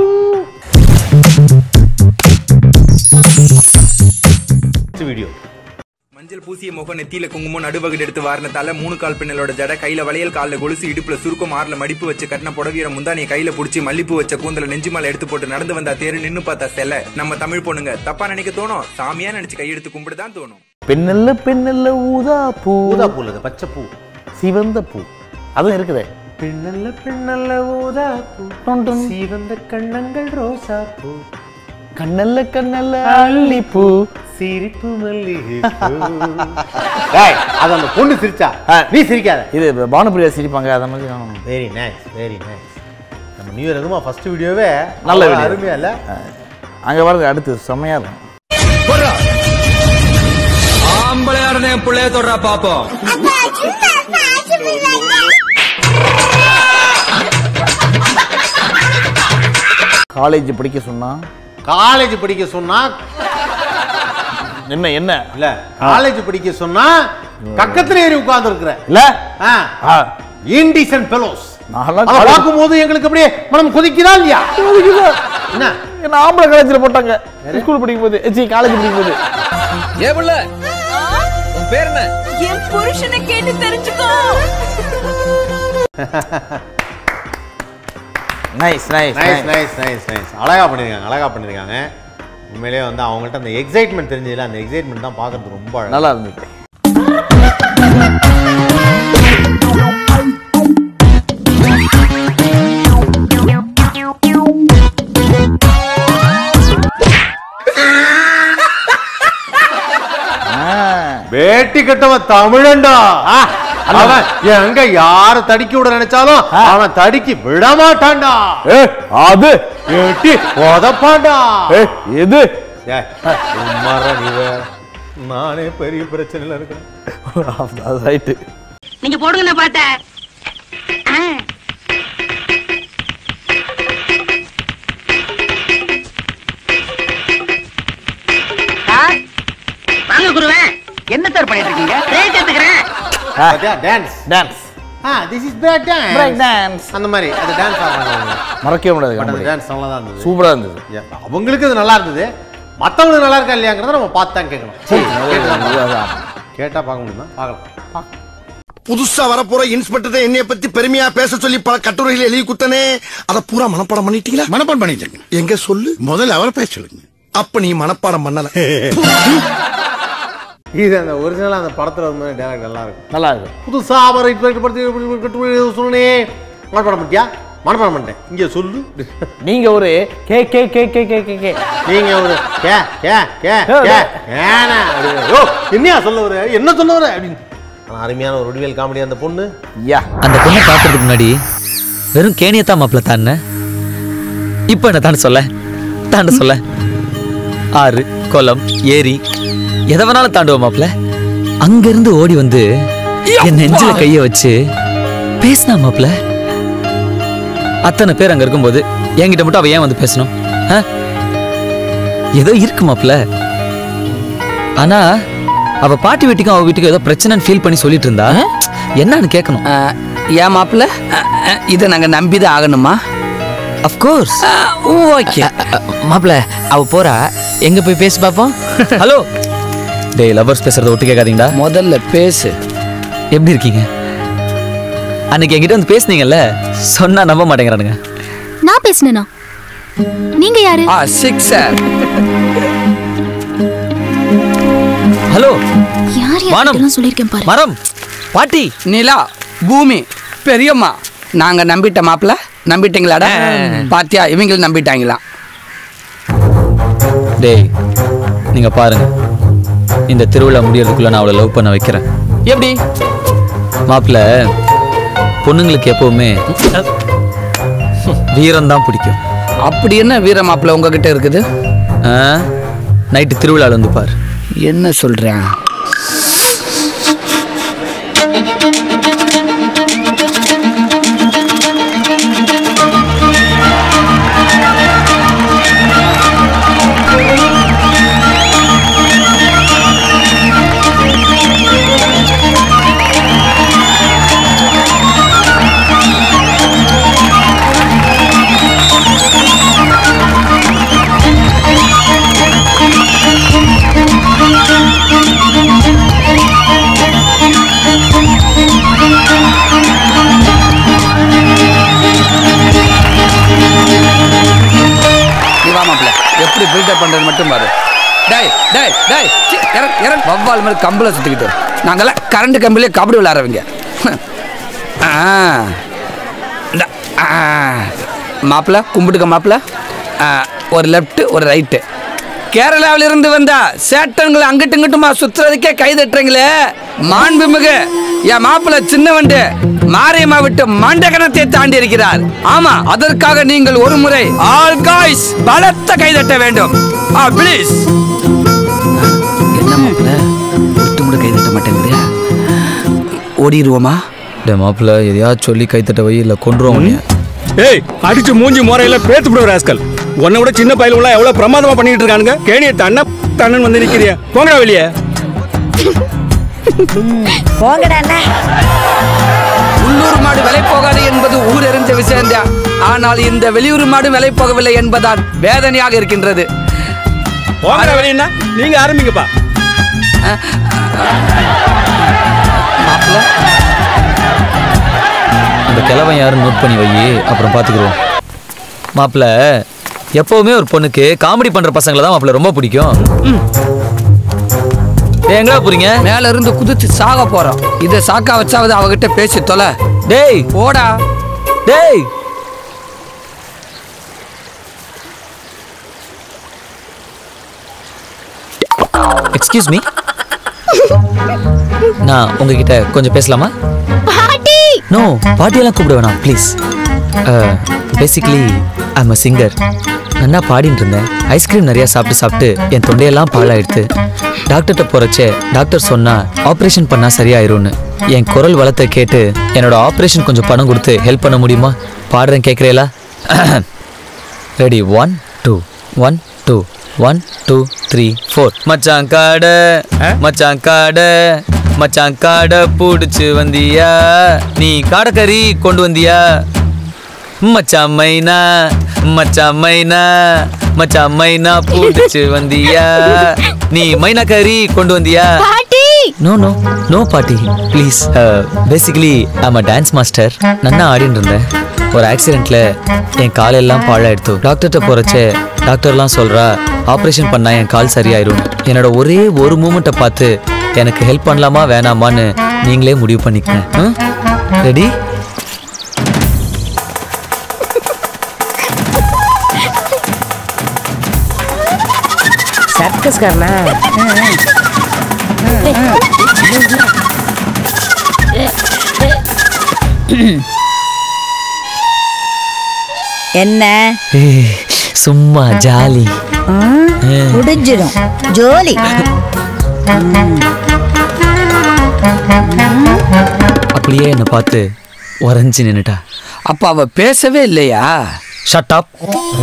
B: வீடியோ
I: மஞ்சள் பூசிய முகம் நெத்தியில குங்குமம் நடுவகடு எடுத்து வாரினத்தால மூணு கால் பின்னலோட ஜட கையில வளையல் கால்ல கொலுசு இடுப்புல சுருக்கம் ஆறுல மடிப்பு வச்சு கட்டின புடவீர முந்தானிய கையில புடிச்சு மல்லிப்பூ வச்ச கூந்தல நெஞ்சு மேல எடுத்து போட்டு நடந்து வந்தா தேரு நின்னு பார்த்தா செல்ல நம்ம தமிழ் பொண்ணுங்க தப்பா நினைக்க தோணும் சாமியா நினைச்சு கையெடுத்து கும்பிடுதான் தோணும்
A: பெண்ணல்ல பெண்ணல்ல ஊதா பூ
B: ஊதா பூ இல்லை பச்சை பூ
A: சிவந்த பூ அதுவும் இருக்குதே
B: பின்னல்ல பின்னல்ல ஊதா பூ
A: டும் டும்.
B: சிவந்த கண்ணங்கள் ரோசா பூ
A: கண்ணல்ல கண்ணல்ல அள்ளிப்பூ
B: சிரிப்பு மல்லிகை டேய் அது அந்த பொண்ணு சிரிச்சா நீ சிரிக்காத
A: இது பானுபிரியா சிரிப்பாங்க அந்த மாதிரி நான்
B: வெரி நைஸ் வெரி நைஸ் நம்ம நியூ இயர் எதுமா ஃபர்ஸ்ட் வீடியோவே
A: நல்ல
B: அவ்வளவு
A: video.
B: அருமையா இல்ல
A: அங்கே பாருங்க அடுத்து செம்மையா இருக்கும்
F: ஆம்பளையாரனே என் பிள்ளைய தொடரா பாப்போம்
A: காலேஜ் படிக்க சொன்னா
B: காலேஜ் படிக்க சொன்னா
A: என்ன என்ன
B: இல்ல காலேஜ் படிக்க சொன்னா பக்கத்துல ஏறி உட்கார்ந்து இருக்கிற
A: இல்ல ஆ,
B: இன்டிசன் பெலோஸ்
A: நான்லாம்
B: அதை
A: college-
B: பார்க்கும்போது எங்களுக்கு அப்படியே மனம் கொதிக்குதா இல்லையா என்ன
A: என்ன ஆம்பளை காலேஜில் போட்டாங்க ஸ்கூல் படிக்கும் போது சி காலேஜ் படிக்கும் போது
F: ஏ புள்ள உன்
D: பேர் என்ன
G: என் புருஷனை கேட்டு தெரிஞ்சுக்கோ
A: nice nice
B: nice nice nice nice அழகா பண்ணிருக்காங்க அழகா பண்ணிருக்காங்க உண்மையிலேயே வந்து அவங்கள்ட்ட அந்த எக்ஸைட்மெண்ட் தெரிஞ்சதுல அந்த எக்ஸைட்மெண்ட் தான் பார்க்கறதுக்கு ரொம்ப அழகா
A: நல்லா இருந்தது
B: வேட்டி கட்டவன் தமிழன்டா அவன் எங்க யார தடிக்க விட நினைச்சாலும் அவன் தடிக்கி விட மாட்டான்டா
A: அது
B: வேட்டி உதப்பான்டா
A: எது
B: ஏய், சும்மாடா நீ வேற. நானே பெரிய பிரச்சனையில இருக்கேன்
A: ரைட்டு
E: நீங்க போடுங்க பாட்ட வாங்க குருவே என்ன சார் பண்ணிட்டு இருக்கீங்க ரேட் எடுத்துக்கிறேன்
B: பாத்தியா dance
A: dance
B: ah this is break dance
A: break dance
B: அந்த மாதிரி அது டான்ஸ் ஆடுறாங்க
A: மறக்கவே முடியாது
B: பட் அந்த
A: comedy.
B: டான்ஸ் நல்லா தான் இருந்தது
A: சூப்பரா இருந்தது
B: Yeah, அவங்களுக்கு இது நல்லா இருந்தது மத்தவங்களுக்கு நல்லா இருக்கா இல்லையாங்கிறத நம்ம பார்த்து தான் கேட்கணும்
A: அதுதான்.
B: கேட்டா பார்க்க முடியுமா பார்க்கலாம்
C: புதுசா வரப்போற இன்ஸ்பெக்டர் என்னைய பத்தி பெருமையா பேச சொல்லி பல கட்டுரைகள் எழுதி குத்தனே அத பூரா மனப்பாடம் பண்ணிட்டீங்களா
J: மனப்பாடம் பண்ணிட்டேங்க
C: எங்க சொல்லு
J: முதல்ல அவரை பேச சொல்லுங்க
C: அப்ப நீ மனப்பாடம் பண்ணல
B: இது அந்த ஒரிஜினலா அந்த படத்துல வந்து டேரக்ட் நல்லா இருக்கும்
A: நல்லா இருக்கு
B: புதுசா அவர் இன்ஸ்பெக்டர் படத்தை கட்டுரை சொன்னே மனப்பாடம் பண்ணிட்டியா மனப்பாடம் பண்ணிட்டேன் இங்க சொல்லு
A: நீங்க ஒரு K K K K K K K
B: நீங்க ஒரு கே கே கே கே ஏனா அப்படின்னு. யோ என்னையா சொல்ல வர என்ன சொல்ல வர அப்படின்னு ஆனா, அருமையான ஒரு வடிவேல் காமெடி அந்த பொண்ணு
A: யா
K: அந்த பொண்ணை பார்க்கறதுக்கு முன்னாடி வெறும் கேணியத்தான் மாப்பிள்ள தானே இப்போ என்ன தானே சொல்ல தாண்ட சொல்ல ஆறு குளம் ஏரி எதை வேணாலும் தாண்டுவோம் மாப்பிள்ள அங்கிருந்து ஓடி வந்து என் நெஞ்சில கைய வச்சு பேசினா மாப்பிள்ள அத்தனை பேர் அங்க இருக்கும்போது என்கிட்ட மட்டும் அவ ஏன் வந்து பேசணும் ஆ? ஏதோ இருக்கு மாப்பிள்ள ஆனா அவ பாட்டி வீட்டுக்கும் அவ வீட்டுக்கும் ஏதோ பிரச்சனைன்னு ஃபீல் பண்ணி சொல்லிட்டு இருந்தா என்னன்னு கேட்கணும்
L: ஏன் மாப்பிள்ள இதை நாங்க நம்பிதான் ஆகணுமா
K: அஃப்கோர்ஸ்
L: ஓகே மாப்பிள்ள அவ போறா எங்க போய் பேசி பாப்போம்
K: ஹலோ டேய் லவர்ஸ் பேசுறத ஒட்டு கேட்காதீங்கடா
L: முதல்ல பேசு
K: எப்படி இருக்கீங்க அன்னைக்கு என்கிட்ட வந்து பேசுனீங்கல்ல சொன்னா நம்ப மாட்டேங்கிறானுங்க
H: நான் பேசினேனா நீங்க யாரு
L: ஆ சிக்ஸர்
K: ஹலோ
H: யார்
K: வானம்.
H: யார்கிட்டலாம் சொல்லியிருக்கேன் பாரு
K: மரம் பாட்டி
L: நிலா பூமி பெரியம்மா நாங்க நம்பிட்ட மாப்பிள்ள நம்பிட்டீங்களாடா பாத்தியா இவங்களும் நம்பிட்டாங்களா
K: டேய் நீங்க பாருங்க இந்த திருவிழா முடியறதுக்குள்ள நான் அவளை லவ் பண்ண வைக்கிறேன்
L: எப்படி
K: மாப்பிள்ள பொண்ணுங்களுக்கு எப்பவுமே வீரம் தான் பிடிக்கும்
L: அப்படி என்ன வீர மாப்பிள்ள உங்ககிட்ட இருக்குது
K: நைட்டு திருவிழால வந்து பாரு
L: என்ன சொல்றேன் நீ வா மாப்பிள்ள எப்படி பில்டப் பண்றது மட்டும் பாரு டேய் டேய் டேய் சி, இறங் இறங் வவ்வால் மாதிரி கம்பில் சுற்றிக்கிட்டு நாங்கெல்லாம் கரண்ட் கம்பிலே கபடி விளையாடுறவங்க ஆ ட- ஆ. மாப்பிள்ள கும்பிட்டுக்க மாப்பிள்ள ஆ, ஒரு லெஃப்ட் ஒரு ரைட்டு கேரளாவில இருந்து வந்தா சேட்டன்களை அங்கிட்டு இங்கிட்டுமா சுத்துறதுக்கே கை தட்டுறீங்களே மாண்புமிகு என் மாப்பிள்ள சின்னவண்டு மாரியம்மா விட்டு மண்டகணத்தை தாண்டி இருக்கிறார் ஆமா அதற்காக நீங்கள் ஒரு முறை ஆல் காய்ஸ் பலத்த கை தட்ட வேண்டும் ஆ ப்ளீஸ் என்ன மாப்பிள்ள ஒருத்தம் கூட கை தட்ட மாட்டேங்குது ஓடிடுவோமா
K: டே மாப்பிள்ள எதையாவது சொல்லி கைத்தட்ட வை இல்லை கொண்டுருவோம்
M: ஏய் அடிச்சு மூஞ்சி முறையில பேத்து விடுற ராஸ்கல் உன்னை விட சின்ன பயிலுங்களா எவ்வளவு பிரமாதமா பண்ணிட்டு இருக்கானுங்க கேணியை தண்ண தண்ணன் வந்து நிக்கிறியா போங்கடா வெளியே
L: உள்ளூர் மாடு விலை போகாது என்பது ஊர் எறிஞ்ச விஷயம்தான் ஆனால் இந்த வெளியூர் மாடு விலை போகவில்லை என்பதால் வேதனையாக இருக்கின்றது
M: போங்கடா வெளியேன்னா நீங்க ஆரம்பிங்கப்பா
K: அந்த கிழவன் யாருன்னு நோட் பண்ணி வை அப்புறம் பார்த்துக்குருவோம் மாப்பிள்ள எப்பவுமே ஒரு பொண்ணுக்கு காமெடி பண்ற பசங்களை தான் மாப்பிள்ள ரொம்ப பிடிக்கும் டேய், எங்கடா போறீங்க
L: மேல இருந்து குதிச்சு சாக போறோம் இத சாக்கா வச்சாவது அவகிட்ட பேசி தொலை
K: டேய்
L: போடா
K: டேய் எக்ஸ்கியூஸ் மீ நான் உங்ககிட்ட கொஞ்சம் பேசலாமா
H: பாட்டி
K: நோ பாட்டியெல்லாம் கூப்பிட வேணாம் please basically I'm a singer நல்லா பாடிட்டு இருந்தேன் ஐஸ்கிரீம் நிறையா சாப்பிட்டு சாப்பிட்டு என் தொண்டையெல்லாம் பாழாயிடுத்து டாக்டர்கிட்ட போகிறச்சே டாக்டர் சொன்னா ஆப்ரேஷன் பண்ணால் சரியாயிரும்னு என் குரல் வளத்தை கேட்டு என்னோட ஆப்ரேஷன் கொஞ்சம் பணம் கொடுத்து ஹெல்ப் பண்ண முடியுமா பாடுறேன் கேட்குறீங்களா ready one two one two one two three four மச்சான் காடை மச்சான் காடை மச்சான் காடை பூடிச்சு வந்தியா நீ காடைக்கறி கொண்டு வந்தியா மச்சான் மைனா மச்சான் மைனா மச்சான் மைனா பூடிச்சு வந்தியா நீ மைனா கறி கொண்டு வந்தியா
H: பாட்டி
K: நோ நோ நோ பாட்டி please basically I'm a dance master நன்னா ஆடின்னு இருந்தேன் ஒரு ஆக்சிடென்ட்ல என் காலெல்லாம் பாழாயிடுத்து டாக்டர்கிட்ட போறச்சே டாக்டர்லாம் சொல்றா ஆப்ரேஷன் பண்ணா என் கால் சரியாயிரும் என்னோட ஒரே ஒரு மூமெண்ட்டை பார்த்து எனக்கு ஹெல்ப் பண்ணலாமா வேணாமான்னு நீங்களே முடிவு பண்ணிக்கங்க ரெடி
J: சர்க்கஸ்காரனா
N: என்ன
K: சும்மா ஜாலி
N: முடிஞ்சிடும் ஜோலி
K: அப்படியே என்னை பார்த்து உறைஞ்சி நின்னுட்டா
L: அப்ப அவ பேசவே இல்லையா
K: ஷட் அப்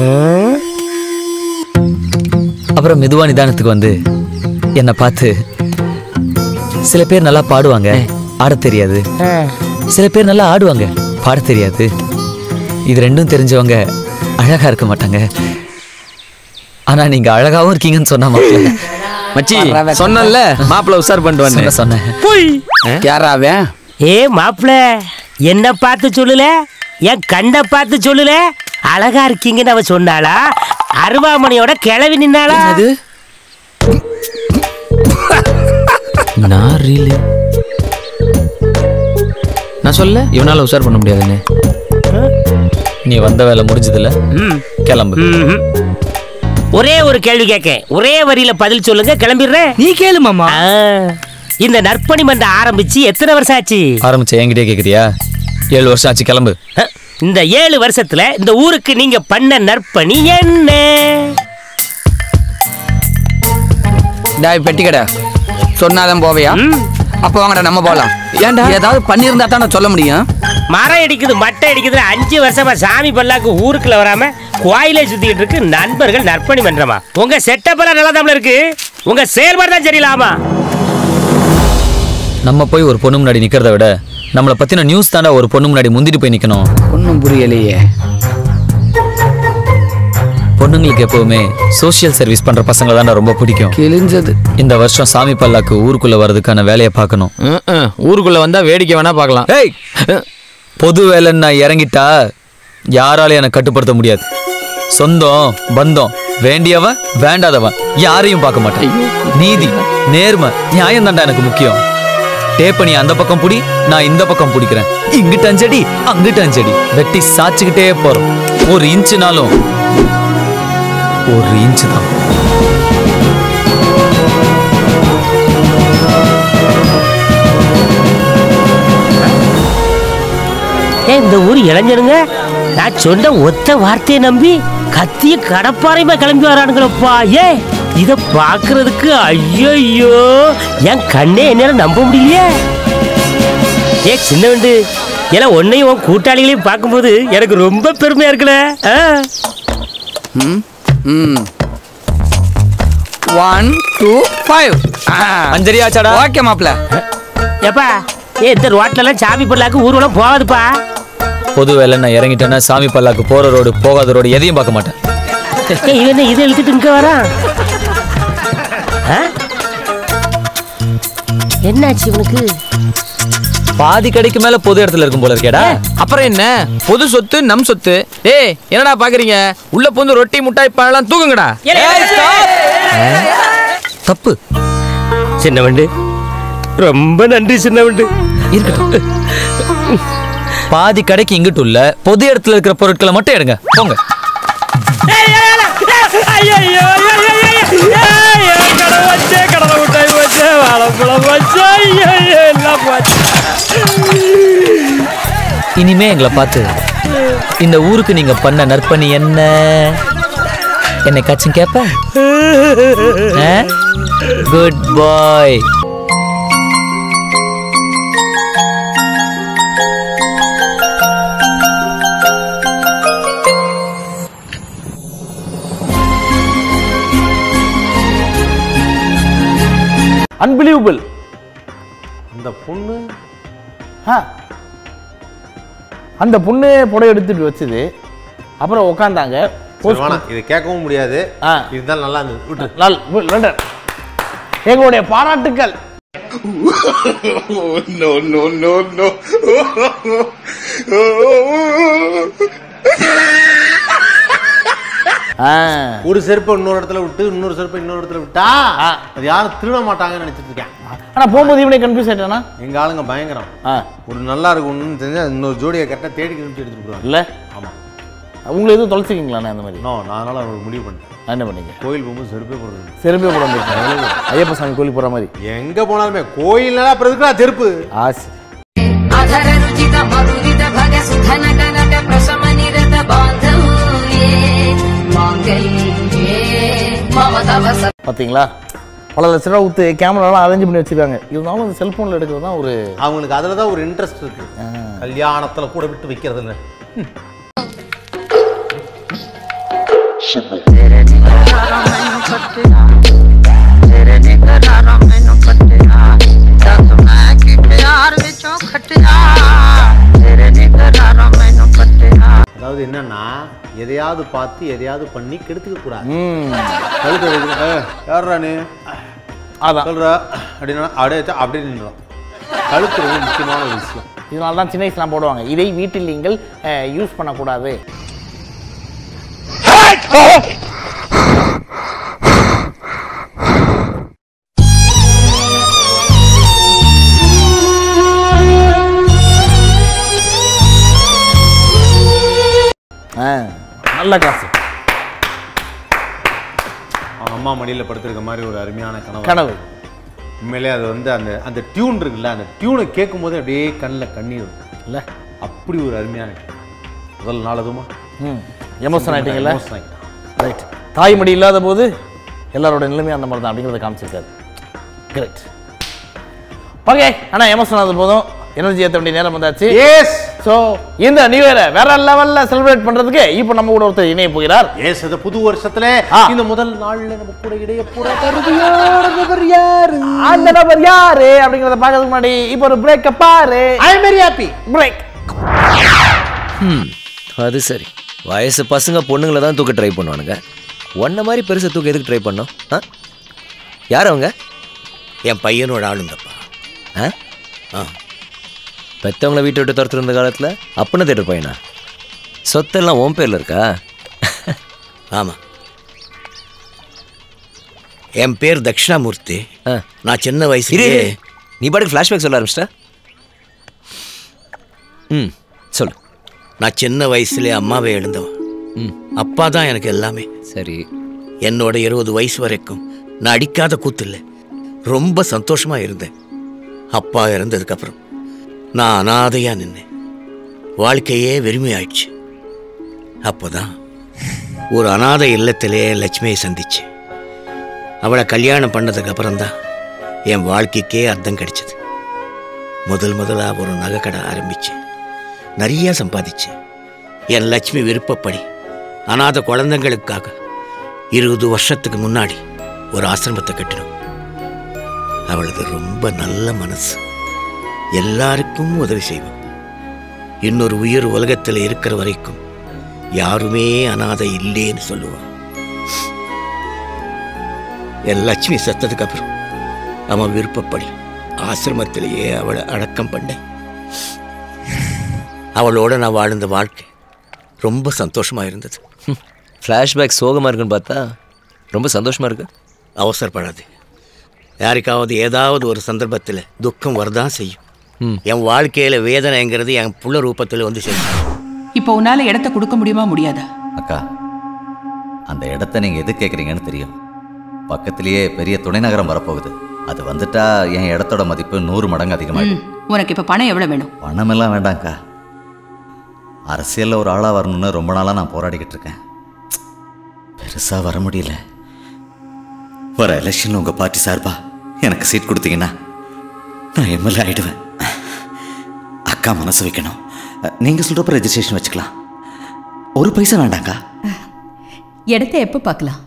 K: அப்புறம் மெதுவா நிதானத்துக்கு வந்து என்னை பார்த்து சில பேர் நல்லா பாடுவாங்க ஆடத் தெரியாது சில பேர் நல்லா ஆடுவாங்க பாடத் தெரியாது இது ரெண்டும் தெரிஞ்சவங்க அழகா இருக்க மாட்டாங்க ஆனா நீங்க அழகாவும் இருக்கீங்கன்னு சொன்னா மாப்பிள்ள
O: மச்சி சொன்னல மாப்பிள்ள உசார் பண்ணிட்டு
K: சொன்னேன், சொன்னேன்
J: போய்
L: யாராவன்
J: ஏ மாப்பிள என்ன பார்த்து சொல்லல என் கண்ணை பார்த்து சொல்லல அழகா இருக்கீங்கன்னு அவ சொன்னாளா அருவாமனையோட கிளவி நின்னாளா
K: அது நான் ரீலு
O: நான் சொல்ல இவனால உசார் பண்ண முடியாதுன்னு
K: நீ வந்த வேலை முடிஞ்சதுல கிளம்பு
J: ம்ஹும். ஒரே ஒரு கேள்வி கேட்க ஒரே வரியில பதில் சொல்லுங்க கிளம்பிடுறேன்
L: நீ கேளு மாமா
J: இந்த நற்பணி மன்றம் ஆரம்பிச்சு எத்தனை வருஷம் ஆச்சு
K: ஆரம்பிச்ச என்கிட்டயே கேக்குறியா ஏழு வருஷம் ஆச்சு கிளம்பு
J: அஹ், இந்த ஏழு வருஷத்துல இந்த ஊருக்கு நீங்க பண்ண நற்பணி என்ன
L: டாய் பெட்டி கடை சொன்னாதான் போவையா அப்ப வாங்கடா நம்ம போலாம் ஏன்டா ஏதாவது பண்ணியிருந்தா தான் சொல்ல முடியும்
J: மரம் அடிக்குது மட்டை அடிக்குது அஞ்சு வருஷமா சாமி பல்லாக்கு ஊருக்குள்ள வராம கோயிலே சுத்திட்டு இருக்கு நண்பர்கள் நற்பணி மன்றமா உங்க செட்டப் எல்லாம் நல்லா தான் இருக்கு உங்க செயல்பாடு தான் சரியில்லாமா
K: நம்ம போய் ஒரு பொண்ணு முன்னாடி நிக்கிறத விட நம்மளை பத்தின நியூஸ் தாண்டா ஒரு பொண்ணு முன்னாடி முந்திட்டு போய் நிக்கணும்
L: ஒன்றும் புரியலையே
K: பொண்ணுங்களுக்கு எப்பவுமே சோஷியல் சர்வீஸ் பண்ற பசங்களை தாண்டா ரொம்ப பிடிக்கும்
L: கிழிஞ்சது
K: இந்த வருஷம் சாமி பல்லாக்கு ஊருக்குள்ள வர்றதுக்கான வேலையை பார்க்கணும்
O: ஊருக்குள்ள வந்தா வேடிக்கை வேணா பார்க்கலாம்
K: ஏய் பொது வேலைன்னு நான் இறங்கிட்டா யாராலையும் எனக்கு கட்டுப்படுத்த முடியாது சொந்தம் பந்தம் வேண்டியவன் வேண்டாதவன் யாரையும் பார்க்க மாட்டேன் நீதி நேர்மை நியாயம் தாண்டா எனக்கு முக்கியம் டேப்ப நீ அந்த பக்கம் புடி நான் இந்த பக்கம் பிடிக்கிறேன் இங்கிட்ட அஞ்சடி அங்கிட்ட அஞ்சடி வெட்டி சாச்சுக்கிட்டே போறோம் ஒரு இன்ச்சுனாலும் ஒரு இன்ச்சு தான்
J: ஏன் இந்த ஊர் இளைஞருங்க நான் சொன்ன ஒத்த வார்த்தையை நம்பி கத்திய கடப்பாறையுமா கிளம்பி வரானுங்களப்பா ஏ இத பாக்குறதுக்கு ஐயோ என் கண்ணே என்னால நம்ப முடியலையே ஏ சின்ன வண்டு ஏன்னா உன்னையும் உன் கூட்டாளிகளையும் பார்க்கும்போது எனக்கு ரொம்ப பெருமையா இருக்குல்ல ஆ?
L: ம் ம் ஒன் டூ ஃபைவ்
K: அஞ்சரி ஆச்சாடா
L: ஓகே மாப்ள
J: ஏப்பா ஏ இந்த ரோட்ல எல்லாம் சாமி பல்லாக்கு ஊர்வலம் போகாதுப்பா
K: பொது வேலை நான் இறங்கிட்டேன்னா சாமி பல்லாக்கு போற ரோடு போகாத ரோடு எதையும் பார்க்க மாட்டேன்
J: ஏய், இவன் என்ன இதை இழுத்துட்டு இங்க வரான் ஆ?
E: என்னாச்சு இவனுக்கு
K: பாதி கடைக்கு மேல பொது இடத்துல இருக்கும் போல இருக்கேடா
O: அப்புறம் என்ன பொது சொத்து நம் சொத்து டேய் என்னடா பாக்குறீங்க உள்ள பூந்து ரொட்டி முட்டாய் பழம் தூக்குங்கடா
J: தப்பு சின்னவண்டு ரொம்ப நன்றி சின்னவண்டு
K: இருக்கட்டும் பாதி கடைக்கு இங்கிட்டு உள்ள பொது இடத்துல இருக்கிற பொருட்களை மட்டும் எடுங்க போங்க
J: கடை வச்சே கடலை மிட்டாய் வச்சே வாழைப்பழம் வச்சே எல்லாம் போச்சு
K: இனிமே எங்களை பார்த்து இந்த ஊருக்கு நீங்க பண்ண நற்பணி என்ன என்னை காச்சும் கேப்ப குட் பாய்
A: அன்பிலீவபிள்
B: அந்த பொண்ணு
A: அந்த பொண்ணு புடவை எடுத்து இப்படி வச்சுது அப்புறம் உட்காந்தாங்க
B: சரி, வேணாம் இதை கேட்கவும் முடியாது இதுதான் நல்லா இருந்தது விட்டு
A: நல் லண்டன் எங்களுடைய பாராட்டுக்கள்
C: no, no, no, no.
B: ஒரு செருப்பை இன்னொரு இடத்துல விட்டு இன்னொரு செருப்பை இன்னொரு இடத்துல விட்டா அது யாரும் திருட மாட்டாங்கன்னு நினைச்சிட்டு இருக்கேன்
A: ஆனா போகும்போது இவனே கன்ஃபியூஸ் ஆயிட்டானா
B: எங்க ஆளுங்க பயங்கரம் ஒரு நல்லா இருக்கும்னு தெரிஞ்சா இன்னொரு ஜோடியை கரெக்டாக தேடி கண்டுபிடிச்சு எடுத்துட்டு போடுவாங்க
A: இல்ல
B: ஆமா
A: உங்களை எதுவும் தொலைச்சிக்கிங்களாண்ணே அந்த மாதிரி
B: நோ நான் அதனால ஒரு முடிவு பண்ணிட்டேன்
A: நான் என்ன பண்ணீங்க
B: கோயில் போகும்போது செருப்பே போடுறது
A: செருப்பே போட முடியும் ஐயப்ப சாமி கோயிலுக்கு போற மாதிரி
B: எங்க போனாலுமே கோயில்னா அப்புறம் எதுக்குடா செருப்பு
A: ஆசி
P: अधररुचित मधुरित भग सुधन कनक प्रशम निरत बान्धव्ये माङ्गल्ये मम तव स
A: பாத்தீங்களா பல லட்ச ரூபா ஊத்து கேமராலாம் அரேஞ்ச் பண்ணி வச்சிருக்காங்க இருந்தாலும் அந்த செல்போன்ல எடுக்கிறது தான் ஒரு
B: அவங்களுக்கு அதில் தான் ஒரு இன்ட்ரெஸ்ட் இருக்கு கல்யாணத்துல கூட விட்டு வைக்கிறது இல்லை அதாவது என்னன்னா எதையாவது பார்த்து எதையாவது பண்ணி கெடுத்துக்க கூடாது கழுத்து வலிக்குது. ஏய், யார்ரா நீ
A: அதான்
B: சொல்றா அப்படின்னா அப்படியே வச்சா அப்படியே நின்றோம் கழுத்து ரொம்ப முக்கியமான ஒரு விஷயம்
A: இதனால தான் சின்ன வயசுலாம் போடுவாங்க இதை வீட்டில் நீங்கள் யூஸ் பண்ணக்கூடாது ஆ, நல்ல காசு
B: அவங்க அம்மா மடியில் படுத்திருக்க மாதிரி ஒரு அருமையான கனவு
A: கனவு.
B: உண்மையிலே அது வந்து அந்த அந்த டியூன் இருக்குல்ல அந்த டியூனை கேட்கும் போது அப்படியே கண்ணில் கண்ணீர் வரும்.
A: இல்ல
B: அப்படி ஒரு அருமையான கனவு. முதல் நாள் அதுமா
A: ம் எமோஷன் ஆயிட்டீங்கல்ல
B: Emotion ஆயிட்டேன்.
A: ரைட் தாய்மடி இல்லாத போது எல்லாரோட நிலைமையும் அந்த மாதிரி தான் அப்படிங்கிறத காமிச்சிருக்காரு கிரேட் ஓகே ஆனால் எமோஷன் ஆனது போதும் எனர்ஜி ஏற்ற வேண்டிய நேரம் வந்தாச்சு
B: எஸ்
A: ஸோ இந்த நியூ இயரை வேற லெவல்ல செலிப்ரேட் பண்றதுக்கு இப்போ நம்ம கூட ஒருத்தர் இணைய போகிறார்
B: எஸ் இந்த புது வருஷத்துல இந்த முதல் நாள்ல நம்ம கூட இடைய போற தருவியார் யாரு
A: அந்த நபர் யாரு அப்படிங்கறத பார்க்கறதுக்கு முன்னாடி இப்போ ஒரு பிரேக் பாரு
B: I am very happy
A: break
Q: ம் அது சரி வயசு பசங்க பொண்ணுங்களை தான் தூக்க ட்ரை பண்ணுவானுங்க உன்ன மாதிரி பெருசை தூக்க எதுக்கு ட்ரை பண்ணோம் ஆ யார் அவங்க
R: என் பையனோட ஆளுங்கப்பா
Q: ஆ ஆ பெற்றவங்கள வீட்டை விட்டு துரத்துருந்த காலத்தில் அப்பன்னு தேட்டர் பையனா சொத்தெல்லாம் உன் பேரில் இருக்கா
R: ஆமாம் என் பேர் தட்சிணாமூர்த்தி நான் சின்ன
Q: இரு,
R: வயசுலயே
Q: இரு. நீ பாட்டுக்கு ஃப்ளாஷ்பேக் சொல்ல ஆரம்பிச்சிட்ட ம் சொல்லு
R: நான் சின்ன வயசுல அம்மாவை எழுந்தவன் அப்பா தான் எனக்கு எல்லாமே
Q: சரி
R: என்னோட இருபது வயசு வரைக்கும் நான் அடிக்காத கூத்து இல்லை ரொம்ப சந்தோஷமா இருந்தேன் அப்பா இறந்ததுக்கு அப்புறம் நான் அனாதையா நின்னேன் வாழ்க்கையே வெறுமையாயிடுச்சு அப்போதான் ஒரு அனாதை இல்லத்திலே லட்சுமியை சந்திச்சேன் அவளை கல்யாணம் பண்ணதுக்கு அப்புறம்தான் என் வாழ்க்கைக்கே அர்த்தம் கிடைச்சது முதல் முதலா ஒரு நகைக்கடை ஆரம்பிச்சேன் நிறைய சம்பாதிச்சேன் என் லட்சுமி விருப்பப்படி அனாதை குழந்தைங்களுக்காக இருபது வருஷத்துக்கு முன்னாடி ஒரு ஆசிரமத்தை கட்டினோம் அவளது ரொம்ப நல்ல மனசு எல்லாருக்கும் உதவி செய்வோம் இன்னொரு உயிர் உலகத்தில் இருக்கிற வரைக்கும் யாருமே அனாதை இல்லேன்னு சொல்லுவான் என் லட்சுமி செத்ததுக்கு அப்புறம் அவன் விருப்பப்படி ஆசிரமத்திலேயே அவளை அடக்கம் பண்ணேன் அவளோட நான் வாழ்ந்த வாழ்க்கை ரொம்ப சந்தோஷமா இருந்தது
Q: ஃப்ளாஷ்பேக் சோகமாக இருக்குன்னு பார்த்தா ரொம்ப சந்தோஷமாக இருக்கு
R: அவசரப்படாது யாருக்காவது ஏதாவது ஒரு சந்தர்ப்பத்தில் துக்கம் வரதான் செய்யும் என் வாழ்க்கையில வேதனைங்கிறது என் புள்ள ரூபத்தில் வந்து செய்யும்
S: இப்போ உன்னால இடத்த கொடுக்க முடியுமா முடியாதா
T: அக்கா அந்த இடத்த நீங்க எது கேட்குறீங்கன்னு தெரியும் பக்கத்திலேயே பெரிய துணை நகரம் வரப்போகுது அது வந்துட்டா என் இடத்தோட மதிப்பு நூறு மடங்கு அதிகமாயிடும்
S: ம், உனக்கு இப்ப பணம் எவ்வளவு வேணும்
T: பணமெல்லாம் வேண்டாம்க்கா அரசியலில் ஒரு ஆளாக வரணும்னு ரொம்ப நாளாக நான் போராடிக்கிட்டு இருக்கேன் பெருசாக வர முடியல வர எலெக்ஷனில் உங்கள் பார்ட்டி சார்பா எனக்கு சீட் கொடுத்தீங்கன்னா நான் எம்எல்ஏ ஆயிடுவேன் அக்கா மனசு வைக்கணும் நீங்கள் சொல்கிறப்ப ரெஜிஸ்ட்ரேஷன் வச்சுக்கலாம் ஒரு பைசா வேண்டாங்க்கா
S: இடத்த எப்போ பார்க்கலாம்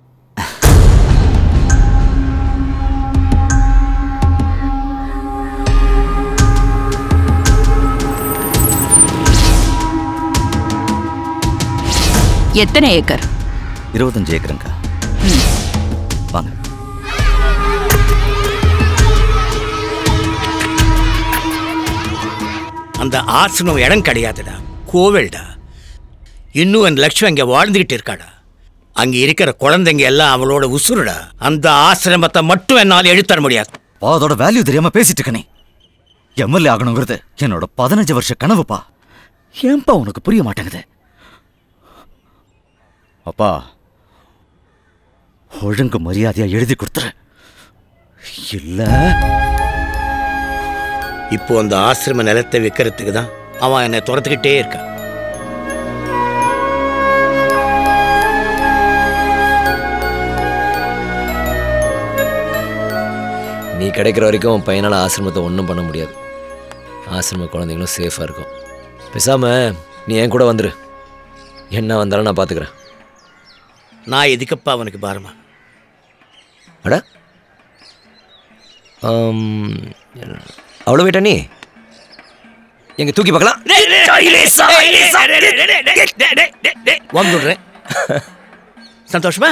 S: எத்தனை ஏக்கர்
T: இருபத்தஞ்சு ஏக்கருங்க்கா வாங்க
R: அந்த ஆசிரமம் இடம் கிடையாதுடா கோவில்டா இன்னும் அந்த லட்சுமி அங்கே வாழ்ந்துகிட்டு இருக்காடா அங்க இருக்கிற குழந்தைங்க எல்லாம் அவளோட உசுருடா அந்த ஆசிரமத்தை மட்டும் என்னால் எழுத்தர முடியாது
T: அதோட வேல்யூ தெரியாம பேசிட்டு இருக்க நீ எம்எல்ஏ ஆகணுங்கிறது என்னோட பதினஞ்சு வருஷ கனவுப்பா ஏன்பா உனக்கு புரிய மாட்டேங்குது அப்பா ஒழுங்கு மரியாதையா எழுதி கொடுத்துரு இல்ல
R: இப்போ அந்த ஆசிரம நிலத்தை விற்கிறதுக்கு தான் அவன் என்னை துரத்துக்கிட்டே இருக்கான்
Q: நீ கிடைக்கிற வரைக்கும் உன் பையனால் ஆசிரமத்தை ஒன்றும் பண்ண முடியாது ஆசிரம குழந்தைங்களும் சேஃபாக இருக்கும் பேசாம நீ என் கூட வந்துரு என்ன வந்தாலும் நான் பார்த்துக்கிறேன்
R: நான் எதுக்கப்பா அவனுக்கு பாரமா
Q: அட ஆம், அவ்வளோ வெயிட்டா நீ எங்க தூக்கி பார்க்கலாம்
R: வந்துடுறேன் சந்தோஷமா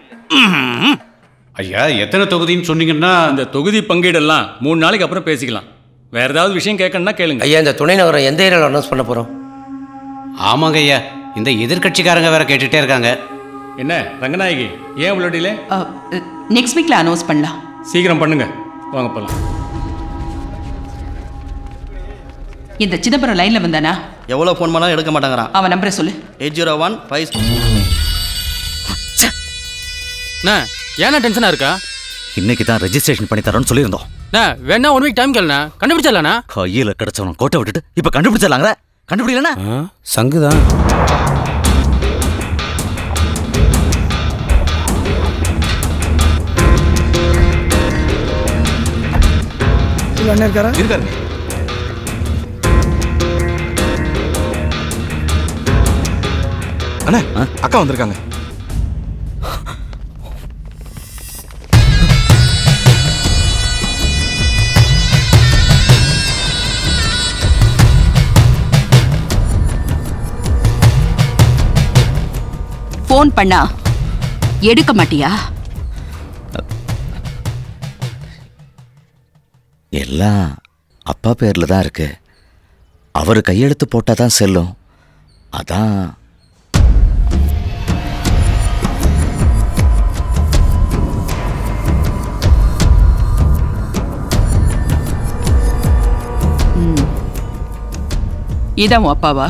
M: ஐயா எத்தனை தொகுதின்னு சொன்னீங்கன்னா
F: இந்த தொகுதி பங்கீடெல்லாம் மூணு நாளைக்கு அப்புறம் பேசிக்கலாம் வேற ஏதாவது விஷயம் கேட்கணும்னா கேளுங்க
O: ஐயா இந்த துணை நகரம் எந்த ஏரியாவில் அனௌன்ஸ் பண்ண போகிறோம்
M: ஆமாங்க ஐயா இந்த எதிர்க்கட்சிக்காரங்க வேற கேட்டுட்டே இருக்காங்க
F: என்ன ரங்கநாயகி ஏன் இவ்வளோ டிலே
S: நெக்ஸ்ட் வீக்ல அனௌன்ஸ் பண்ணலாம்
F: சீக்கிரம் பண்ணுங்க வாங்க போகலாம்
S: இந்த சிதம்பரம் லைன்ல வந்தானா
U: எவ்வளோ ஃபோன் பண்ணாலும் எடுக்க மாட்டாங்கிறான்
S: அவன் நம்பரை சொல்லு
U: எயிட் ஜீரோ ஒன் ஃபைவ்
F: அண்ணா ஏன்னா டென்ஷனாக இருக்கா
T: இன்னைக்கு தான் ரெஜிஸ்ட்ரேஷன் பண்ணி தரோம்னு சொல்லியிருந்தோம்
F: அண்ணா வேணா ஒன் வீக் டைம் கேளுண்ணா கண்டுபிடிச்சிடலாண்ணா
T: கையில கிடைச்சவன் கோட்டை விட்டுட்டு இப்ப கண்டுபிடிச்சிடலாங்க கண்டுபிடிக்கலனா
B: சங்கு தான்
V: அண்ணன் இருக்காரா
B: இருக்காருங்க
V: அண்ணா அக்கா வந்திருக்காங்க
S: ஃபோன் பண்ணா எடுக்க மாட்டியா
T: எல்லாம் அப்பா பேர்ல தான் இருக்கு அவர் கையெழுத்து போட்டா தான் செல்லும் அதான்
S: இதான் உன் அப்பாவா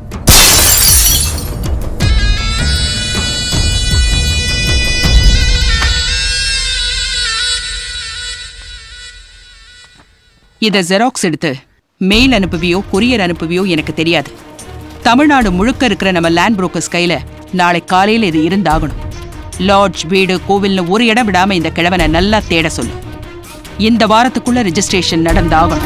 S: இதை ஜெராக்ஸ் எடுத்து மெயில் அனுப்புவியோ கொரியர் அனுப்புவியோ எனக்கு தெரியாது தமிழ்நாடு முழுக்க இருக்கிற நம்ம லேண்ட் புரோக்கர்ஸ் கையில நாளை காலையில் இது இருந்தாகணும் லாட்ஜ் வீடு கோவில்னு ஒரு இடம் விடாம இந்த கிழவனை நல்லா தேட சொல்லு இந்த வாரத்துக்குள்ள ரெஜிஸ்ட்ரேஷன் நடந்தாகணும்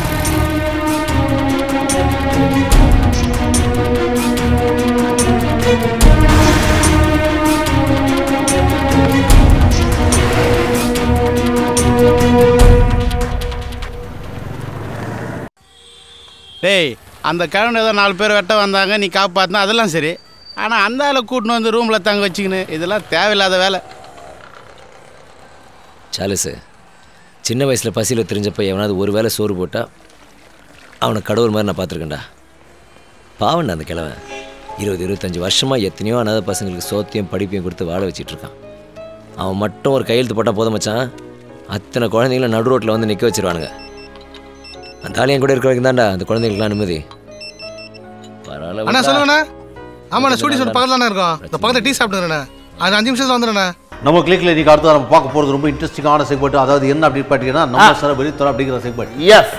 W: டேய் அந்த கிழவன் ஏதோ நாலு பேர் வெட்ட வந்தாங்க நீ காப்பாற்றினா அதெல்லாம் சரி ஆனால் அந்த ஆளை கூட்டின்னு வந்து ரூமில் தங்க வச்சுக்கின்னு இதெல்லாம் தேவையில்லாத வேலை
Q: சாலிஸு சின்ன வயசில் பசியில் தெரிஞ்சப்ப எவனாவது ஒரு வேளை சோறு போட்டால் அவனை கடவுள் மாதிரி நான் பார்த்துருக்கேன்டா பாவண்டா அந்த கிழவன் இருபது இருபத்தஞ்சி வருஷமாக எத்தனையோ அனாதை பசங்களுக்கு சோத்தையும் படிப்பையும் கொடுத்து வாழ வச்சிட்டு இருக்கான் அவன் மட்டும் ஒரு கையெழுத்து போட்டால் போதும் மச்சான் அத்தனை குழந்தைங்கள நடு ரோட்டில் வந்து நிற்க வச்சிருவானுங்க அந்த ஆள் என் கூட இருக்கிற வரைக்கும் தான்டா அந்த குழந்தைங்களுக்குலாம் நிம்மதி பரவாயில்ல
V: அண்ணா
Q: விட்டா.
V: சொல்லுங்கண்ணா ஆமாண்ணா ஸ்டூடியோ சொல்ல பக்கத்தில் தானே இருக்கோம் இந்த பக்கத்தில் டீ சாப்பிட்டுறேண்ணா அது அஞ்சு நிமிஷத்துல வந்துடுண்ணா
B: நம்ம கிளிக்ல இன்னைக்கு அடுத்து நம்ம பார்க்க போகிறது ரொம்ப இன்ட்ரெஸ்டிங்கான செக்மெண்ட் அதாவது என்ன அப்படின்னு பார்த்தீங்கன்னா நம்ம சார் வெளித்தரம் அப்படிங்கிற செக்மெண்ட்
A: எஸ்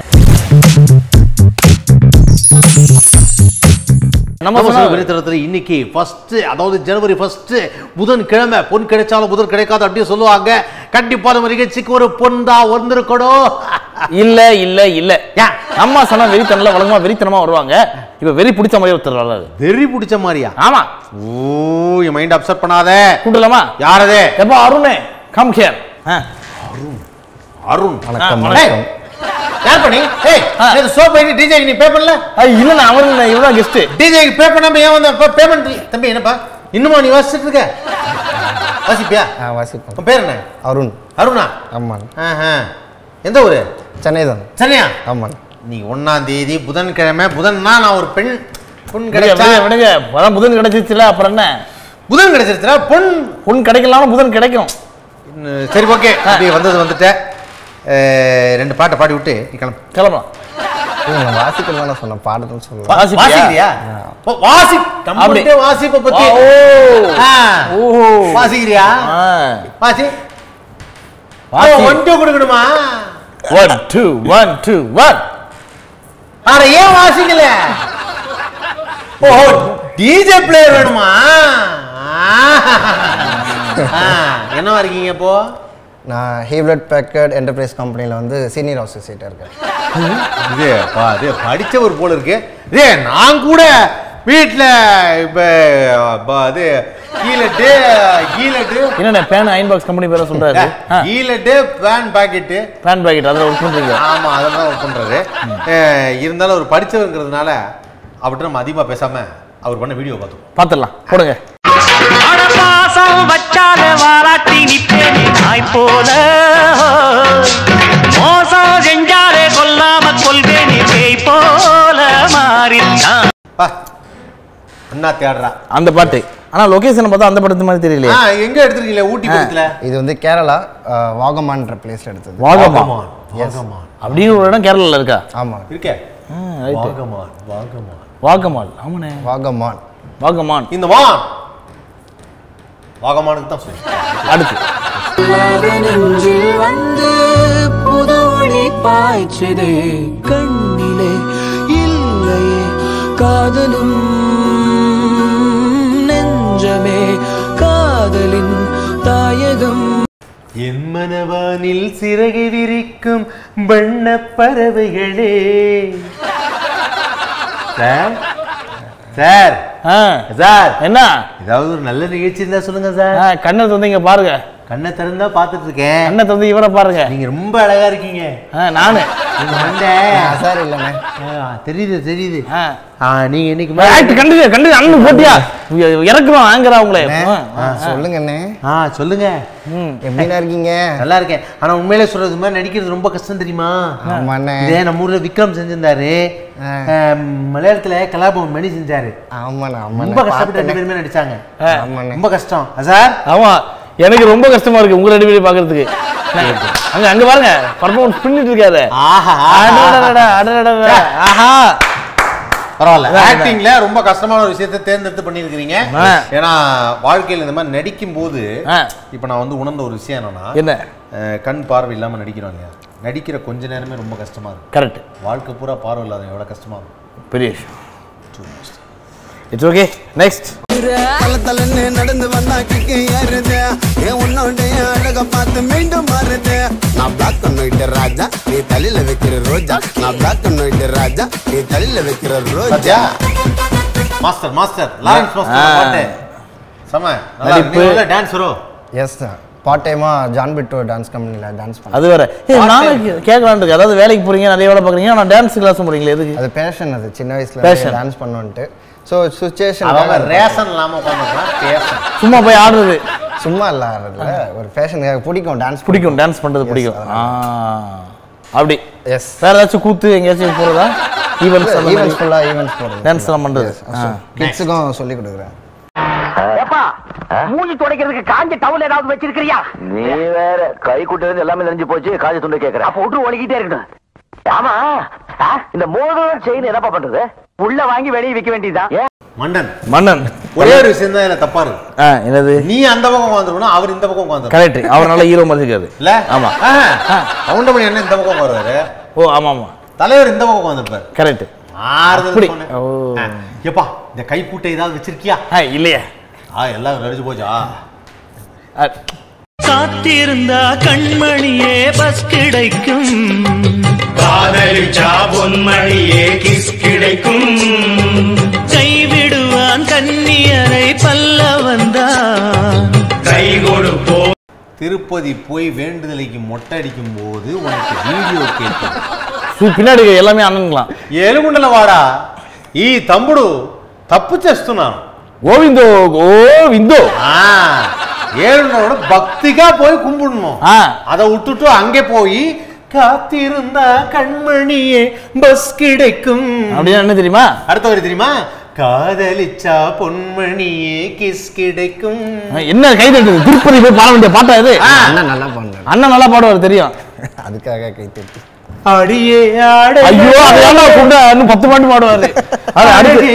B: நம்ம சார் வெளித்தரத்தில் இன்னைக்கு ஃபர்ஸ்ட் அதாவது ஜனவரி ஃபர்ஸ்ட் புதன் கிழமை பொன் கிடைச்சாலும் புதன் கிடைக்காது அப்படின்னு சொல்லுவாங்க கண்டிப்பா நம்ம நிகழ்ச்சிக்கு ஒரு பொன் தான் வந்திருக்கணும்
A: இல்ல இல்ல இல்ல அம்மா சொன்னா வெறித்தனம்ல வழக்கமா வெறித்தனமா வருவாங்க இப்ப வெறி பிடிச்ச மாதிரி ஒருத்தர் வர்றாரு
B: வெறி பிடிச்ச மாதிரியா
A: ஆமா
B: ஓ என் மைண்ட் அப்செட் பண்ணாத
A: கூட்டலாமா
B: யாரது
A: எப்போ அருணே கம் ஹியர்
B: அருண்
A: வணக்கம்,
B: ஆ,
A: வணக்கம்.
B: ஏய், யார் பண்ணி ஏய் இது சோ பண்ணி டிஜே நீ பே பண்ணல
A: இல்ல நான் அவரு இவதான் கெஸ்ட்
B: டிஜே பே பண்ணாம ஏன் வந்த பேமெண்ட் தம்பி என்னப்பா இன்னுமா நீ வாசிச்சிட்டு இருக்க வாசிப்பியா
D: வாசிப்பேன்
B: உன் பேர் என்ன
D: அருண்
B: அருணா
D: ஆமாங்க
B: ஆஹா. எந்த ஊரு
D: சென்னை தான்
B: சென்னையா
D: ஆமாங்க
B: நீ ஒன்னாம் தேதி புதன்கிழமை புதன்னா நான் ஒரு பெண் பொன்
A: விடுங்க,
B: கிடைச்சா
A: விடுங்க, விடுங்க அதான் புதன் கிடைச்சிச்சுல அப்புறம் என்ன
B: புதன் கிடைச்சிருச்சுல பொன்
A: பொன் கிடைக்கலாம் புதன் கிடைக்கும்
B: ம், சரி ஓகே அப்படி வந்தது வந்துட்டேன் அஹ், ரெண்டு பாட்டை பாடி விட்டு நீ கிளம்பு
A: கிளம்பலாம்
D: நான் வாசிக்கிறது தானே சொன்னேன் பாடுறதுன்னு சொல்லுவேன்
B: வாசிக்கிறியா ஓ, வாசி நம்மள்ட்டே வாசிப்பை பத்தி
A: ஓ.
B: ஆ.
A: ஓஹோ.
B: வாசிக்கிறியா வாசி
A: வாசி.
B: ஒன் டூ கொடுக்கணுமா
A: one two one two one
B: அட ஏன் வாசிக்கல ஓ டிஜே பிளேயர் வேணுமா ஆ, என்னவா இருக்கீங்க இப்போ
D: நான் ஹீவ்லெட் பேக்கர்ட் என்டர்பிரைஸ் கம்பெனியில் வந்து சீனியர் அசோசியேட்டாக இருக்கேன்
B: இது பா இது படிச்சவர் போல இருக்கு இதே நான் கூட வீட்டில் இப்போ அது கீழட்டு கீழட்டு
A: என்னண்ணே பேன் அயன் பாக்ஸ் கம்பெனி பேரை சொல்றாரு
B: கீழட்டு பேன் பாக்கெட்டு
A: பேன் பாக்கெட் அதில் ஒர்க் பண்றீங்க
B: ஆமா அதெல்லாம் ஒர்க் பண்றாரு அஹ், இருந்தாலும் அவர் படிச்சவங்கிறதுனால அவர்கிட்ட நம்ம அதிகமா பேசாம அவர் பண்ண வீடியோ பார்த்தோம்
A: பார்த்துடலாம் போடுங்க
J: பாசம் வச்சால வாராட்டி நிப்பேனே நாய் போல மோசம் செஞ்சாலே கொல்லாம கொள்வேனே பேய் போல மாறித்தான்
B: அண்ணா தேடுறா
A: அந்த பாட்டு ஆனா லொகேஷன் பார்த்தா அந்த படத்து மாதிரி தெரியலையே
B: ஆ எங்க எடுத்துருக்கீங்களே ஊட்டி பக்கத்துல
D: இது வந்து கேரளா அஹ், வாகமான்ற பிளேஸில் எடுத்தது
A: வாகமான்
D: எஸ்
A: அப்படின்னு ஒரு இடம் கேரளால இருக்கா
D: ஆமாம்
B: இருக்கே
A: ரைட்
B: வாகமான் வாகமான்
A: வாகமான் ஆமாண்ணே
D: வாகமான்
A: வாகமான்
B: இந்த வான் வாகமானுக்கு தான் சொல்லி
A: அடுத்து
J: நெஞ்சில் வந்து புது ஒளி பாய்ச்சதே கண்ணிலே இல்லையே காதலும் நெஞ்சமே காதலின் தாயகம்
B: என் மனவானில் சிறகை விரிக்கும் வண்ண பறவைகளே சார் சார் சார்
A: என்ன
B: ஏதாவது ஒரு நல்ல நிகழ்ச்சி இருந்தா சொல்லுங்க சார்
A: கண்ணை திறந்து இங்க பாருங்க
B: கண்ணை திறந்தா பார்த்துட்டு இருக்கேன்
A: கண்ணை திறந்து இவரை பாருங்க
B: நீங்க ரொம்ப அழகா இருக்கீங்க
A: நானு
B: உங்க மண்டை
D: சார் இல்லைண்ணே
B: ஆ, தெரியுது தெரியுது ஆ, நீங்க இன்னைக்கு
A: ஆக்ட் கண்டு கண்டு அண்ணன் போட்டியா இறக்குறோம் ஆங்கரா உங்களை
D: ஆ, சொல்லுங்கண்ணே
B: ஆ சொல்லுங்க
D: எப்படிண்ணா இருக்கீங்க
B: நல்லா இருக்கேன் ஆனா உண்மையிலே சொல்றது இது மாதிரி நடிக்கிறது ரொம்ப கஷ்டம் தெரியுமா
D: ஆமாண்ணே.
B: இதே நம்ம ஊர்ல விக்ரம் செஞ்சிருந்தாரு ஆம், மலையாளத்துல கலாபவன் மணி செஞ்சாரு
D: ஆமாண்ணே
B: ரொம்ப கஷ்டப்பட்டு ரெண்டு பேருமே நடிச்சாங்க
D: ஆமாண்ணே
B: ரொம்ப கஷ்டம் சார்
A: ஆமா எனக்கு ரொம்ப கஷ்டமா இருக்கு உங்க ரெண்டு பேரும் பாக்குறதுக்கு அங்க அங்க பாருங்க பர்ஃபார்மன்ஸ் பண்ணிட்டு இருக்காரு
B: ஆஹா
A: அடடடடா, அடடடடா. ஆஹா
B: பரவாயில்ல
A: அதான்,
B: ஆக்டிங்ல ரொம்ப கஷ்டமான ஒரு விஷயத்தை தேர்ந்தெடுத்து பண்ணியிருக்கிறீங்க
A: ஆ.
B: ஏன்னா வாழ்க்கையில் இந்த மாதிரி நடிக்கும் போது
A: ஆ.
B: இப்போ நான் வந்து உணர்ந்த ஒரு விஷயம் என்னன்னா
A: என்ன?
B: அஹ், கண் பார்வை இல்லாம நடிக்கிறோம் இல்லையா நடிக்கிற கொஞ்ச நேரமே ரொம்ப கஷ்டமா இருக்கும்
A: கரெக்ட்
B: வாழ்க்கை பூரா பார்வை இல்லாத எவ்வளவு கஷ்டமா இருக்கும்
A: பெரிய விஷயம் இட்ஸ் ஓகே நெக்ஸ்ட்
J: தல தலன்னு நடந்து வந்தா கிக்கு ஏறுது என் உன்னோடைய அழக பார்த்து மீண்டும் மாறுது நான் பிளாக் அண்ட் ஒயிட் ராஜா நீ தலையில வைக்கிற ரோஜா நான் பிளாக் அண்ட் ஒயிட் ராஜா நீ தலையில வைக்கிற ரோஜா
B: பாத்தியா? மாஸ்டர் மாஸ்டர் லாரன்ஸ் மாஸ்டர்
D: ஆ.
B: பாட்டு செம
D: நடிப்பு.
B: டான்ஸ் வரும்
D: எஸ் சார் பார்ட் டைமாக ஜான் பிட்டோ டான்ஸ் கம்பெனியில் டான்ஸ் பண்ணேன்
A: அது வேற ஏய் நானும் கேட்கலான் இருக்கு அதாவது வேலைக்கு போறீங்க நிறைய வேலை பாக்குறீங்க ஆனா டான்ஸ் கிளாஸ் போறீங்களே எதுக்கு
D: அது பேஷன் அது சின்ன வயசுல
A: Passion.
D: டான்ஸ் பண்ணுன்ட்டு ஸோ சுச்சுவேஷன்
B: அவங்க ரேஷன் இல்லாம உட்காந்துருக்கான் பேசன்
A: சும்மா போய் ஆடுறது
D: சும்மா இல்ல ஆடுறதுல ஒரு ஃபேஷனுக்காக பிடிக்கும் டான்ஸ்
A: பிடிக்கும் டான்ஸ் பண்றது பிடிக்கும் ஆ அப்படி
D: எஸ்
A: வேற ஏதாச்சும் கூத்து எங்கேயாச்சும் போறதா ஈவெண்ட்ஸ்
D: ஈவெண்ட்ஸ் ஃபுல்லாக ஈவெண்ட்ஸ் போகிறது
A: டான்ஸ் எல்லாம் பண்றது ஆ.
D: கிட்ஸுக்கும் சொல்லி கொடுக்குறேன்
J: ஏப்பா மூஞ்சி துடைக்கிறதுக்கு காஞ்ச டவுல் ஏதாவது வச்சிருக்கிறியா நீ வேற கை குட்டது எல்லாமே நெஞ்சு போச்சு காஞ்ச துண்டு கேக்குற அப்ப விட்டு ஒழுகிட்டே இருக்கட்டும் ஆமா ஆ, இந்த மோதிரம் செயின் என்னப்பா பண்றது உள்ள வாங்கி வெளியே விற்க வேண்டியதுதான் ஏன்
B: மன்னன்
A: மன்னன்
B: ஒரே ஒரு விஷயம் தான் எனக்கு தப்பா இருக்கு
A: ஆ என்னது
B: நீ அந்த பக்கம் உட்காந்துருக்கணும் அவர் இந்த பக்கம் உட்காந்து
A: கரெக்ட் அவர் நல்ல ஹீரோ மாதிரி இருக்காரு
B: இல்ல
A: ஆமா
B: கவுண்டமணி என்ன இந்த பக்கம் வருவாரு
A: ஓ ஆமா ஆமா
B: தலைவர் இந்த பக்கம் உட்காந்துருப்பாரு
A: கரெக்ட்
B: ஆறுதல்
A: அப்படி.
B: சொன்னேன்.
A: ஓ.
B: ஆ, எப்பா இந்த கைப்பூட்டை ஏதாவது வச்சிருக்கியா
A: இல்லையா
B: ஆ எல்லாம் நடிச்சு போச்சா
G: காத்திருந்தா கண்மணியே பஸ் கிடைக்கும் காதலிச்சா பொன்மணியே கிஸ் கிடைக்கும் கைவிடுவான் கன்னியரை பல்ல வந்தான் கை கொடுப்போ
B: திருப்பதி போய் வேண்டுதலைக்கு மொட்டை அடிக்கும் போது உனக்கு வீடியோ கேட்கும்
A: சு, பின்னாடி இருக்க எல்லாமே அண்ணன்களாம்
B: ఏలుగుండల వాడా ఈ తమ్ముడు తప్పు చేస్తున్నాను
A: గోవిందో గోవిందో
B: ஏழுனோட பக்திகா போய் கும்பிடணும் அதை விட்டுட்டு அங்கே போய் காத்திருந்த கண்மணியே பஸ் கிடைக்கும்
A: அப்படின்னா என்ன தெரியுமா
B: அடுத்த வரி தெரியுமா காதலிச்சா பொன்மணியே கிஸ் கிடைக்கும்
A: என்ன கை தட்டுது திருப்பதி போய் பாட வேண்டிய பாட்டா இது
D: அண்ணன் நல்லா பண்ணாரு
A: அண்ணன் நல்லா பாடுவார் தெரியும்
D: அதுக்காக கை தட்டி
B: அடியே ஆட
A: ஐயோ அதெல்லாம் கொண்டு இன்னும் பத்து பாட்டு பாடுவாரு அது அடுத்து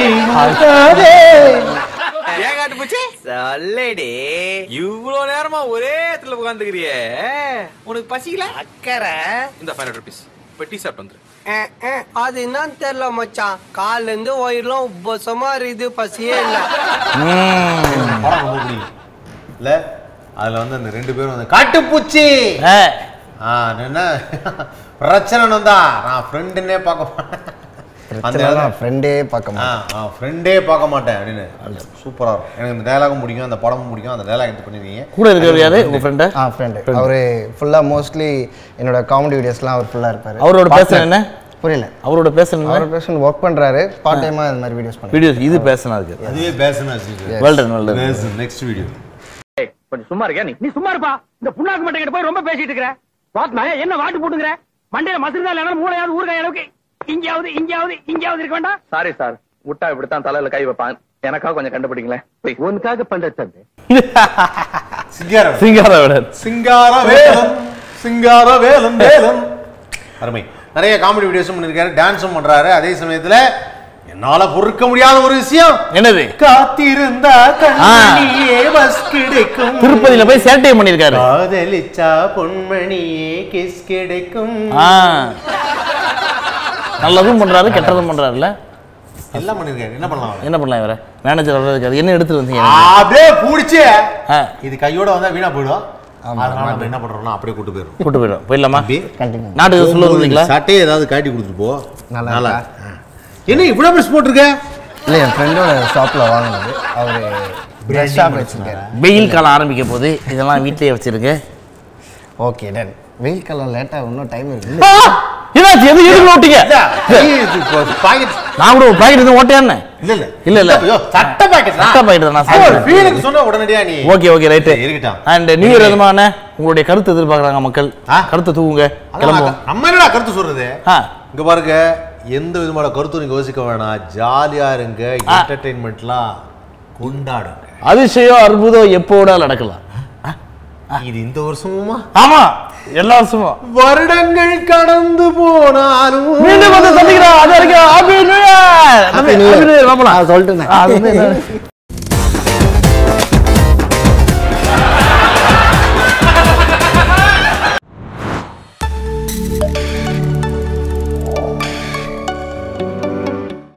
O: ஏகாட்டு பூச்சி சொல்லடி இவ்வளோ நேரமா ஒரே இடத்துல உட்காந்துக்கிறியே உனக்கு பசிக்கல அக்கறை இந்த ஃபைவ் ஹண்ட்ரட் ருபீஸ் போய் டீ சாப்பிட்டு வந்துரு
H: அது என்னன்னு தெரியல மச்சான் கால்ல இருந்து வயிறுலாம் உப்பசமா இருக்குது பசியே இல்ல
B: படம் ரொம்ப பிடிக்கும் இல்ல அதுல வந்து அந்த ரெண்டு பேரும் வந்து காட்டுப்பூச்சி ஆ என்ன பிரச்சனை வந்தா நான் ஃப்ரெண்டுன்னே பார்க்க மாட்டேன்
D: பிரச்சனை ஃப்ரெண்டே பார்க்க மாட்டேன்
B: ஃப்ரெண்டே பார்க்க மாட்டேன் அப்படின்னு சூப்பரா இருக்கும் எனக்கு இந்த டயலாகும் பிடிக்கும் அந்த படமும் பிடிக்கும் அந்த டயலாக் எடுத்து பண்ணிருக்கீங்க
A: கூட இருக்கிறவர் யாரு உங்க ஃப்ரெண்டு
D: ஆ ஃப்ரெண்டு அவர் ஃபுல்லாக மோஸ்ட்லி என்னோட காமெடி வீடியோஸ்லாம் அவர் ஃபுல்லாக இருப்பார்
A: அவரோட பேசுறது என்ன
D: புரியல
A: அவரோட பேசுறது என்ன?
D: அவர் பேசுறது ஒர்க் பண்றாரு பார்ட் டைமா இந்த மாதிரி வீடியோஸ் பண்ணுறாரு
A: வீடியோஸ் இது பேசினா இருக்கு
B: அதுவே பேசணும்
A: Well done, well done.
B: Next video
J: கொஞ்சம் சும்மா இருக்கியா நீ நீ சும்மா இருப்பா இந்த புண்ணாக்கு மட்டை கிட்ட போய் ரொம்ப பேசிட்டு இருக்கிற பாத்மா என்ன வாட்டு போட்டுங்கிற மண்டையில மசிறுதா இல்லைனா மூளையாவது ஊறுகாய் அளவுக்கு இங்கேயாவது இங்கேயாவது இங்கேயாவது இருக்க வேண்டாம்
O: சாரி சார் விட்டா இப்படித்தான் தலையில கை வைப்பான் எனக்காக கொஞ்சம் கண்டுபிடிங்களேன்
J: உனக்காக பண்ற தம்பி
B: சிங்கார
A: சிங்கார வேடன்
B: சிங்கார வேலன் சிங்கார வேலன் வேலன் அருமை நிறைய காமெடி வீடியோஸும் பண்ணிருக்காரு டான்ஸும் பண்றாரு அதே சமயத்துல என்னால பொறுக்க முடியாத ஒரு விஷயம்
A: என்னது
B: காத்திருந்தா கண்மணியே பஸ் கிடைக்கும்
A: திருப்பதியில போய் சேட்டையும் பண்ணிருக்காரு
B: காதலிச்சா பொன்மணியே கிஸ் கிடைக்கும்
A: ஆ நல்லதும் பண்றாரு கெட்டதும் பண்றாருல்ல
B: எல்லாம் பண்ணிருக்காரு என்ன பண்ணலாம்
A: என்ன பண்ணலாம் இவரை மேனேஜர் அவரே இருக்காரு என்ன எடுத்துட்டு வந்தீங்க
B: அப்படியே பூடிச்சு இது கையோட வந்தா வீணா போயிடும் அதனால நம்ம என்ன பண்றோம்னா அப்படியே கூட்டு போயிடும்
A: கூட்டு போயிடும் போயிடலாமா
D: கண்டிப்பா
A: நாட்டுக்கு சொல்ல வருவீங்களா
B: சட்டையை ஏதாவது காட்டி கொடுத்துட்டு போ
D: நல்லா
B: நல்லா
D: இருக்கா?
B: என்ன இவ்வளவு பெருசு போட்டிருக்க
D: இல்லை என் ஃப்ரெண்டோட ஷாப்பில் வாங்கினது அவர் ட்ரெஸ் ஷாப் வச்சிருக்காரு
A: வெயில் காலம் ஆரம்பிக்க போது இதெல்லாம் வீட்லயே வச்சிருக்க
D: ஓகே டன் வெயில் காலம் லேட்டாக இன்னும் டைம் இருக்கு
A: என்னாச்சு எது எதுக்கு ஓட்டிங்க
B: பாக்கெட்
A: நான் கூட ஒரு பாக்கெட் எதுவும் ஓட்டையான்னு
B: இல்ல இல்ல
A: இல்ல இல்ல
B: ஐயோ, சட்டை பாக்கெட்
A: சட்டை பாக்கெட் தான் நான் சாப்பிடுறேன்.
B: ஃபீலுக்கு சொன்ன உடனடியா நீ
A: ஓகே ஓகே ரைட்டு
B: இருக்கட்டும்
A: அண்ட் நியூ இயர் எதுமான உங்களுடைய கருத்து எதிர்பார்க்குறாங்க மக்கள் கருத்து தூவுங்க கிளம்புவோம்
B: நம்ம என்னடா கருத்து சொல்றது
A: ஆ.
B: இங்க பாருங்க எந்த விதமான கருத்தும் நீங்க யோசிக்க வேணாம் ஜாலியா இருங்க என்டர்டைன்மெண்ட்லாம் கொண்டாடுங்க
A: அதிசயம் அற்புதம் எப்போட நடக்கலாம்
B: இது இந்த வருஷமுமா
A: ஆமா எல்லா வருஷமும்
B: வருடங்கள் கடந்து போனாலும்
A: மீண்டும் வந்து சந்திக்கிறோம் அது வரைக்கும் happy new year
D: Happy New Year.
A: மாப்பிள
D: நான் சொல்லிட்டேனே.
A: அது வந்து என்ன?